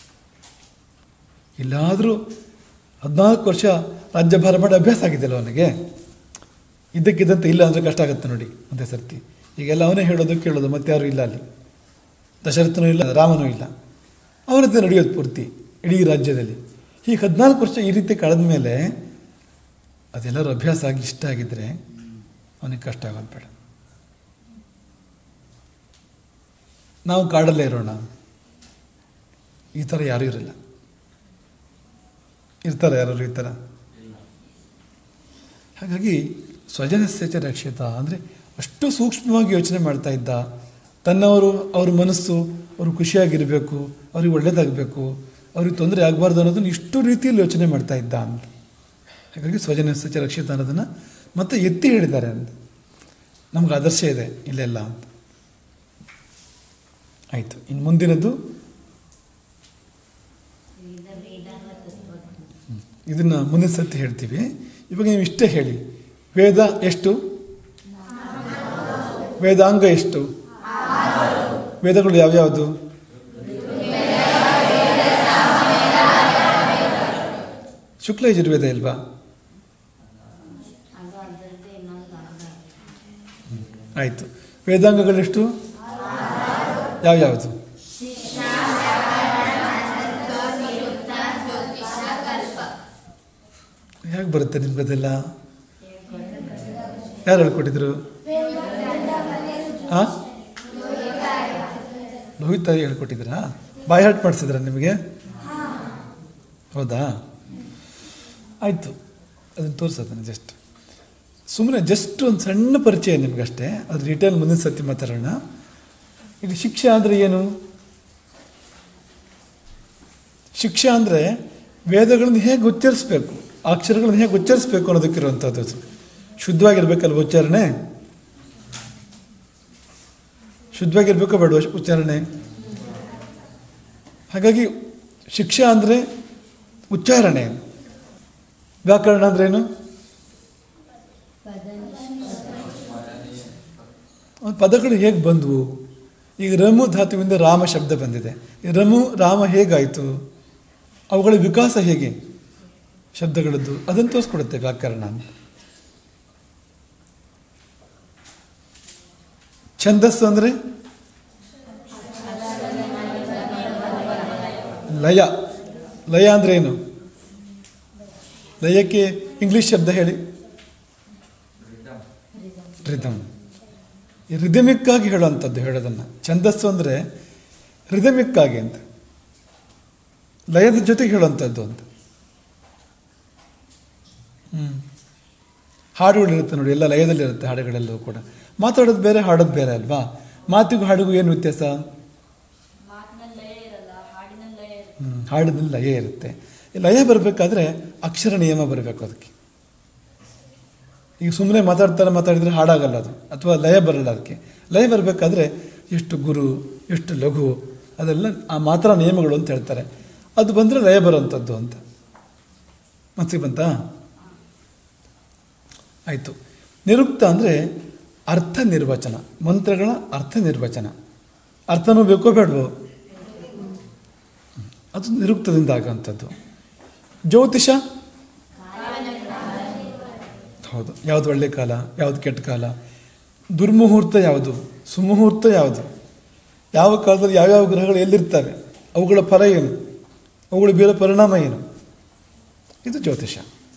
ಎಲ್ಲಾದರೂ ಹದಿನಾಲ್ಕು ವರ್ಷ ರಾಜ್ಯಭಾರ ಮಾಡಿ ಅಭ್ಯಾಸ ಆಗಿದೆಯಲ್ಲ ಅವನಿಗೆ ಇದ್ದಕ್ಕಿದ್ದಂತೆ ಇಲ್ಲ ಅಂದರೆ ಕಷ್ಟ ಆಗುತ್ತೆ ನೋಡಿ ಒಂದೇ ಸರ್ತಿ ಈಗೆಲ್ಲ ಅವನೇ ಹೇಳೋದು ಕೇಳೋದು ಮತ್ತೆ ಯಾರೂ ಇಲ್ಲ ಅಲ್ಲಿ ದಶರಥನೂ ಇಲ್ಲ ರಾಮನೂ ಇಲ್ಲ ಅವನತ್ತೆ ನಡೆಯೋದು ಪೂರ್ತಿ ಇಡೀ ರಾಜ್ಯದಲ್ಲಿ ಹೀಗೆ ಹದಿನಾಲ್ಕು ವರ್ಷ ಈ ರೀತಿ ಕಳೆದ ಮೇಲೆ ಅದೆಲ್ಲರೂ ಅಭ್ಯಾಸ ಆಗಿ ಇಷ್ಟ ಆಗಿದ್ದರೆ ಅವನಿಗೆ ಕಷ್ಟ ಆಗೋದು ಬೇಡ ನಾವು ಕಾಡಲ್ಲೇ ಇರೋಣ ಈ ಥರ ಯಾರೂ ಇರಲ್ಲ ಇರ್ತಾರೆ ಯಾರು ಈ ಥರ ಹಾಗಾಗಿ ಸ್ವಜನಸ್ಯ ಚ ರಕ್ಷಿತ ಅಂದರೆ ಅಷ್ಟು ಸೂಕ್ಷ್ಮವಾಗಿ ಯೋಚನೆ ಮಾಡ್ತಾ ಇದ್ದ ತನ್ನವರು ಅವ್ರ ಮನಸ್ಸು ಅವರು ಖುಷಿಯಾಗಿರಬೇಕು ಅವ್ರಿಗೆ ಒಳ್ಳೇದಾಗಬೇಕು ಅವ್ರಿಗೆ ತೊಂದರೆ ಆಗಬಾರ್ದು ಅನ್ನೋದನ್ನು ಇಷ್ಟು ರೀತಿಯಲ್ಲಿ ಯೋಚನೆ ಮಾಡ್ತಾ ಇದ್ದ ಅಂತ ಹಾಗಾಗಿ ಸ್ವಜನಸ್ಯ ಚ ರಕ್ಷಿತ ಅನ್ನೋದನ್ನು ಮತ್ತೆ ಎತ್ತಿ ಹೇಳಿದ್ದಾರೆ ಅಂತ ನಮ್ಗೆ ಆದರ್ಶ ಇದೆ ಇಲ್ಲೆಲ್ಲ ಅಂತ ಆಯಿತು ಇನ್ನು ಮುಂದಿನದ್ದು ವೇದ ವೇದಾಂಗ ತತ್ವಜ್ಞಾನ ಇದನ್ನು ಮುಂದಿನ ಸತಿ ಹೇಳ್ತೀವಿ ಇವಾಗ ನೀವು ಇಷ್ಟೇ ಹೇಳಿ ವೇದ ಎಷ್ಟು ವೇದಾಂಗ ಎಷ್ಟು ವೇದಗಳು ಯಾವ್ಯಾವುದು ಶುಕ್ಲ ಯಜುರ್ವೇದ ಇಲ್ವಾ ಅದು ಅದರದ್ದೇ ಇನ್ನೊಂದು ಅರ್ಧ ಆಯಿತು ವೇದಾಂಗಗಳೆಷ್ಟು ಯಾವ್ಯಾವುದು ಹೇಗೆ ಬರುತ್ತೆ ನಿಮ್ಗದೆಲ್ಲ ಯಾರು ಹೇಳ್ಕೊಟ್ಟಿದ್ರು ಹಾಂ ಲೋಹಿತ್ ತಾಯಿ ಹೇಳ್ಕೊಟ್ಟಿದ್ರಾ ಬಾಯ್ ಹಾರ್ಟ್ ಮಾಡಿಸಿದ್ರ ನಿಮಗೆ ಹೌದಾ ಆಯಿತು ಅದನ್ನು ತೋರಿಸೋದನ್ನು ಜಸ್ಟ್ ಸುಮ್ಮನೆ ಜಸ್ಟ್ ಒಂದು ಸಣ್ಣ ಪರಿಚಯ ನಿಮಗಷ್ಟೇ ಅದು ಡೀಟೇಲ್ ಮುಂದಿನ ಸತಿ ಮಾತಾಡೋಣ ಈಗ ಶಿಕ್ಷೆ ಅಂದರೆ ಏನು ಶಿಕ್ಷೆ ಅಂದರೆ ವೇದಗಳನ್ನು ಹೇಗೆ ಉಚ್ಚರಿಸ್ಬೇಕು ಅಕ್ಷರಗಳನ್ನು ಹೇಗೆ ಉಚ್ಚರಿಸ್ಬೇಕು ಅನ್ನೋದಕ್ಕಿರುವಂಥದ್ದು ಅದು. ಶುದ್ಧವಾಗಿರ್ಬೇಕಲ್ವ ಉಚ್ಚಾರಣೆ ಶುದ್ಧವಾಗಿರ್ಬೇಕೋ ಬೇಡ ಉಚ್ಚಾರಣೆ ಹಾಗಾಗಿ ಶಿಕ್ಷೆ ಅಂದರೆ ಉಚ್ಚಾರಣೆ ವ್ಯಾಕರಣ ಅಂದ್ರೇನು ಆ ಪದಗಳು ಹೇಗೆ ಬಂದವು ಈಗ ರಮು ಧಾತುವಿಂದ ರಾಮ ಶಬ್ದ ಬಂದಿದೆ ಈ ರಮು ರಾಮ ಹೇಗಾಯಿತು ಅವುಗಳ ವಿಕಾಸ ಹೇಗೆ ಶಬ್ದಗಳದ್ದು ಅದನ್ನು ತೋರಿಸ್ಕೊಡುತ್ತೆ ವ್ಯಾಕರಣ ಛಂದಸ್ಸು ಅಂದರೆ ಲಯ ಲಯ ಅಂದ್ರೆ ಏನು ಲಯಕ್ಕೆ ಇಂಗ್ಲಿಷ್ ಶಬ್ದ ಹೇಳಿ ರಿದಮ್ ಈ ರಿದಮಿಕ್ಕಾಗಿ ಹೇಳುವಂಥದ್ದು ಹೇಳೋದನ್ನು ಛಂದಸ್ಸು ಅಂದರೆ ರಿದಮಿಕ್ಕಾಗಿ ಅಂತ ಲಯದ ಜೊತೆಗೆ ಹೇಳುವಂಥದ್ದು ಅಂತ ಹ್ಞೂ ಹಾಡುಗಳಿರುತ್ತೆ ನೋಡಿ ಎಲ್ಲ ಲಯದಲ್ಲಿರುತ್ತೆ ಹಾಡುಗಳೆಲ್ಲವೂ ಕೂಡ ಮಾತಾಡೋದು ಬೇರೆ ಹಾಡೋದು ಬೇರೆ ಅಲ್ವಾ ಮಾತಿಗೂ ಹಾಡಿಗೂ ಏನು ವ್ಯತ್ಯಾಸ ಮಾತಿನಲ್ಲಿ ಲಯ ಇರಲ್ಲ ಹಾಡಿನಲ್ಲಿ ಲಯ ಇರುತ್ತೆ ಹ್ಮ್, ಹಾಡಿನಲ್ಲಿ ಲಯ ಇರುತ್ತೆ ಈ ಲಯ ಬರಬೇಕಾದ್ರೆ ಅಕ್ಷರ ನಿಯಮ ಬರಬೇಕು ಅದಕ್ಕೆ ಈಗ ಸುಮ್ಮನೆ ಮಾತಾಡ್ತಾರೆ ಮಾತಾಡಿದರೆ ಹಾಡಾಗಲ್ಲ ಅದು ಅಥವಾ ಲಯ ಬರಲ್ಲ ಅದಕ್ಕೆ ಲಯ ಬರಬೇಕಾದ್ರೆ ಎಷ್ಟು ಗುರು ಎಷ್ಟು ಲಘು ಅದೆಲ್ಲ ಆ ಮಾತ್ರ ನಿಯಮಗಳು ಅಂತ ಹೇಳ್ತಾರೆ ಅದು ಬಂದರೆ ಲಯ ಬರೋವಂಥದ್ದು ಅಂತ ಮನಸ್ಸಿಗೆ ಬಂತಾ ಆಯಿತು ನಿರುಕ್ತ ಅಂದರೆ ಅರ್ಥ ನಿರ್ವಚನ ಮಂತ್ರಗಳ ಅರ್ಥ ನಿರ್ವಚನ ಅರ್ಥನೂ ಬೇಕೋ ಬೇಡವೋ ಅದು ನಿರುಕ್ತದಿಂದ ಆಗುವಂಥದ್ದು ಜ್ಯೋತಿಷ ಹೌದು ಯಾವುದು ಒಳ್ಳೆ ಕಾಲ ಯಾವುದು ಕೆಟ್ಟ ಕಾಲ ದುರ್ಮುಹೂರ್ತ ಯಾವುದು ಸುಮುಹೂರ್ತ ಯಾವುದು ಯಾವ ಕಾಲದಲ್ಲಿ ಯಾವ್ಯಾವ ಗ್ರಹಗಳು ಎಲ್ಲಿರ್ತವೆ ಅವುಗಳ ಫಲ ಏನು ಅವುಗಳು ಬೀರೋ ಪರಿಣಾಮ ಏನು ಇದು ಜ್ಯೋತಿಷ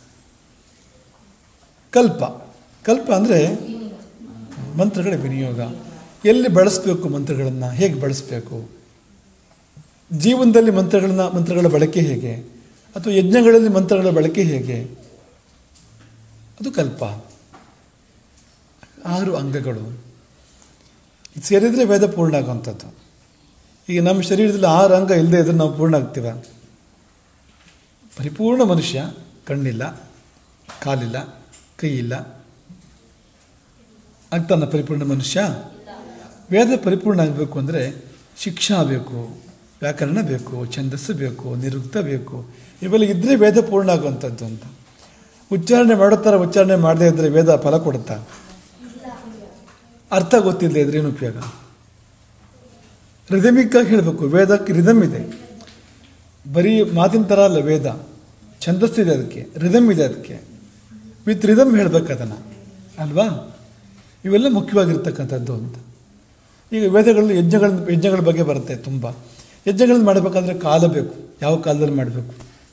ಕಲ್ಪ ಕಲ್ಪ ಅಂದರೆ ಮಂತ್ರಗಳ ವಿನಿಯೋಗ ಎಲ್ಲಿ ಬಳಸಬೇಕು ಮಂತ್ರಗಳನ್ನು ಹೇಗೆ ಬಳಸಬೇಕು ಜೀವನದಲ್ಲಿ ಮಂತ್ರಗಳನ್ನ ಮಂತ್ರಗಳ ಬಳಕೆ ಹೇಗೆ ಅಥವಾ ಯಜ್ಞಗಳಲ್ಲಿ ಮಂತ್ರಗಳ ಬಳಕೆ ಹೇಗೆ ಅದು ಕಲ್ಪ ಆರು ಅಂಗಗಳು ಇದು ಸೇರಿದರೆ ವೇದ ಪೂರ್ಣ ಆಗುವಂಥದ್ದು ಈಗ ನಮ್ಮ ಶರೀರದಲ್ಲಿ ಆರು ಅಂಗ ಇಲ್ಲದೆ ಇದ್ರೆ ನಾವು ಪೂರ್ಣ ಆಗ್ತೀವ ಪರಿಪೂರ್ಣ ಮನುಷ್ಯ ಕಣ್ಣಿಲ್ಲ ಕಾಲಿಲ್ಲ ಕೈ ಇಲ್ಲ ಆಗ್ತಾನ ಪರಿಪೂರ್ಣ ಮನುಷ್ಯ ವೇದ ಪರಿಪೂರ್ಣ ಆಗಬೇಕು ಅಂದರೆ ಶಿಕ್ಷಾ ಬೇಕು ವ್ಯಾಕರಣ ಬೇಕು ಛಂದಸ್ಸು ಬೇಕು ನಿರುಕ್ತ ಬೇಕು ಇವೆಲ್ಲ ಇದ್ದರೆ ವೇದ ಪೂರ್ಣ ಆಗುವಂಥದ್ದು ಅಂತ ಉಚ್ಚಾರಣೆ ಮಾಡೋ ಥರ ಉಚ್ಚಾರಣೆ ಮಾಡದೇ ಇದ್ದರೆ ವೇದ ಫಲ ಕೊಡುತ್ತಾ ಅರ್ಥ ಗೊತ್ತಿಲ್ಲದೆ ಇದ್ರೆ ಏನು ಉಪಯೋಗ ರಿದಮಿಕ್ಕಾಗಿ ಹೇಳಬೇಕು ವೇದಕ್ಕೆ ರಿದಮ್ ಇದೆ ಬರೀ ಮಾತಿನ ಥರ ಅಲ್ಲ ವೇದ ಛಂದಸ್ಸಿದೆ ಅದಕ್ಕೆ ರಿದಮ್ ಇದೆ ಅದಕ್ಕೆ ವಿತ್ ರಿದಮ್ ಹೇಳ್ಬೇಕು ಅದನ್ನು ಅಲ್ವಾ ಇವೆಲ್ಲ ಮುಖ್ಯವಾಗಿರ್ತಕ್ಕಂಥದ್ದು ಅಂತ ಈಗ ವೇದಗಳಲ್ಲಿ ಯಜ್ಞಗಳ ಯಜ್ಞಗಳ ಬಗ್ಗೆ ಬರುತ್ತೆ ತುಂಬ ಯಜ್ಞಗಳನ್ನು ಮಾಡಬೇಕಾದ್ರೆ ಕಾಲ ಬೇಕು ಯಾವ ಕಾಲದಲ್ಲಿ ಮಾಡಬೇಕು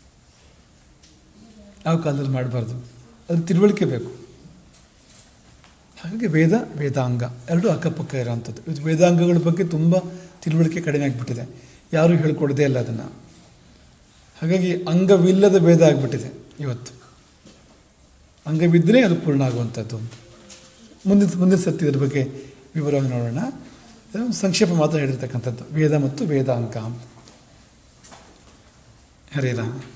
ಯಾವ ಕಾಲದಲ್ಲಿ ಮಾಡಬಾರ್ದು ಅದ್ರ ತಿಳುವಳಿಕೆ ಬೇಕು ಹಾಗಾಗಿ ವೇದ ವೇದಾಂಗ ಎರಡೂ ಅಕ್ಕಪಕ್ಕ ಇರೋವಂಥದ್ದು ಇದು ವೇದಾಂಗಗಳ ಬಗ್ಗೆ ತುಂಬ ತಿಳುವಳಿಕೆ ಕಡಿಮೆ ಆಗಿಬಿಟ್ಟಿದೆ ಯಾರೂ ಹೇಳ್ಕೊಡೋದೇ ಇಲ್ಲ ಅದನ್ನು ಹಾಗಾಗಿ ಅಂಗವಿಲ್ಲದ ವೇದ ಆಗಿಬಿಟ್ಟಿದೆ ಇವತ್ತು ಅಂಗವಿದ್ದರೆ ಅದು ಪೂರ್ಣ ಆಗುವಂಥದ್ದು ಮುಂದಿನ ಮುಂದಿನ ಸತಿ ಇದ್ರ ಬಗ್ಗೆ ವಿವರವಾಗಿ ನೋಡೋಣ ಇದು ಸಂಕ್ಷೇಪ ಮಾತ್ರ ಹೇಳಿರ್ತಕ್ಕಂಥದ್ದು ವೇದ ಮತ್ತು ವೇದಾಂಗ ಹರೇ ರಾಮ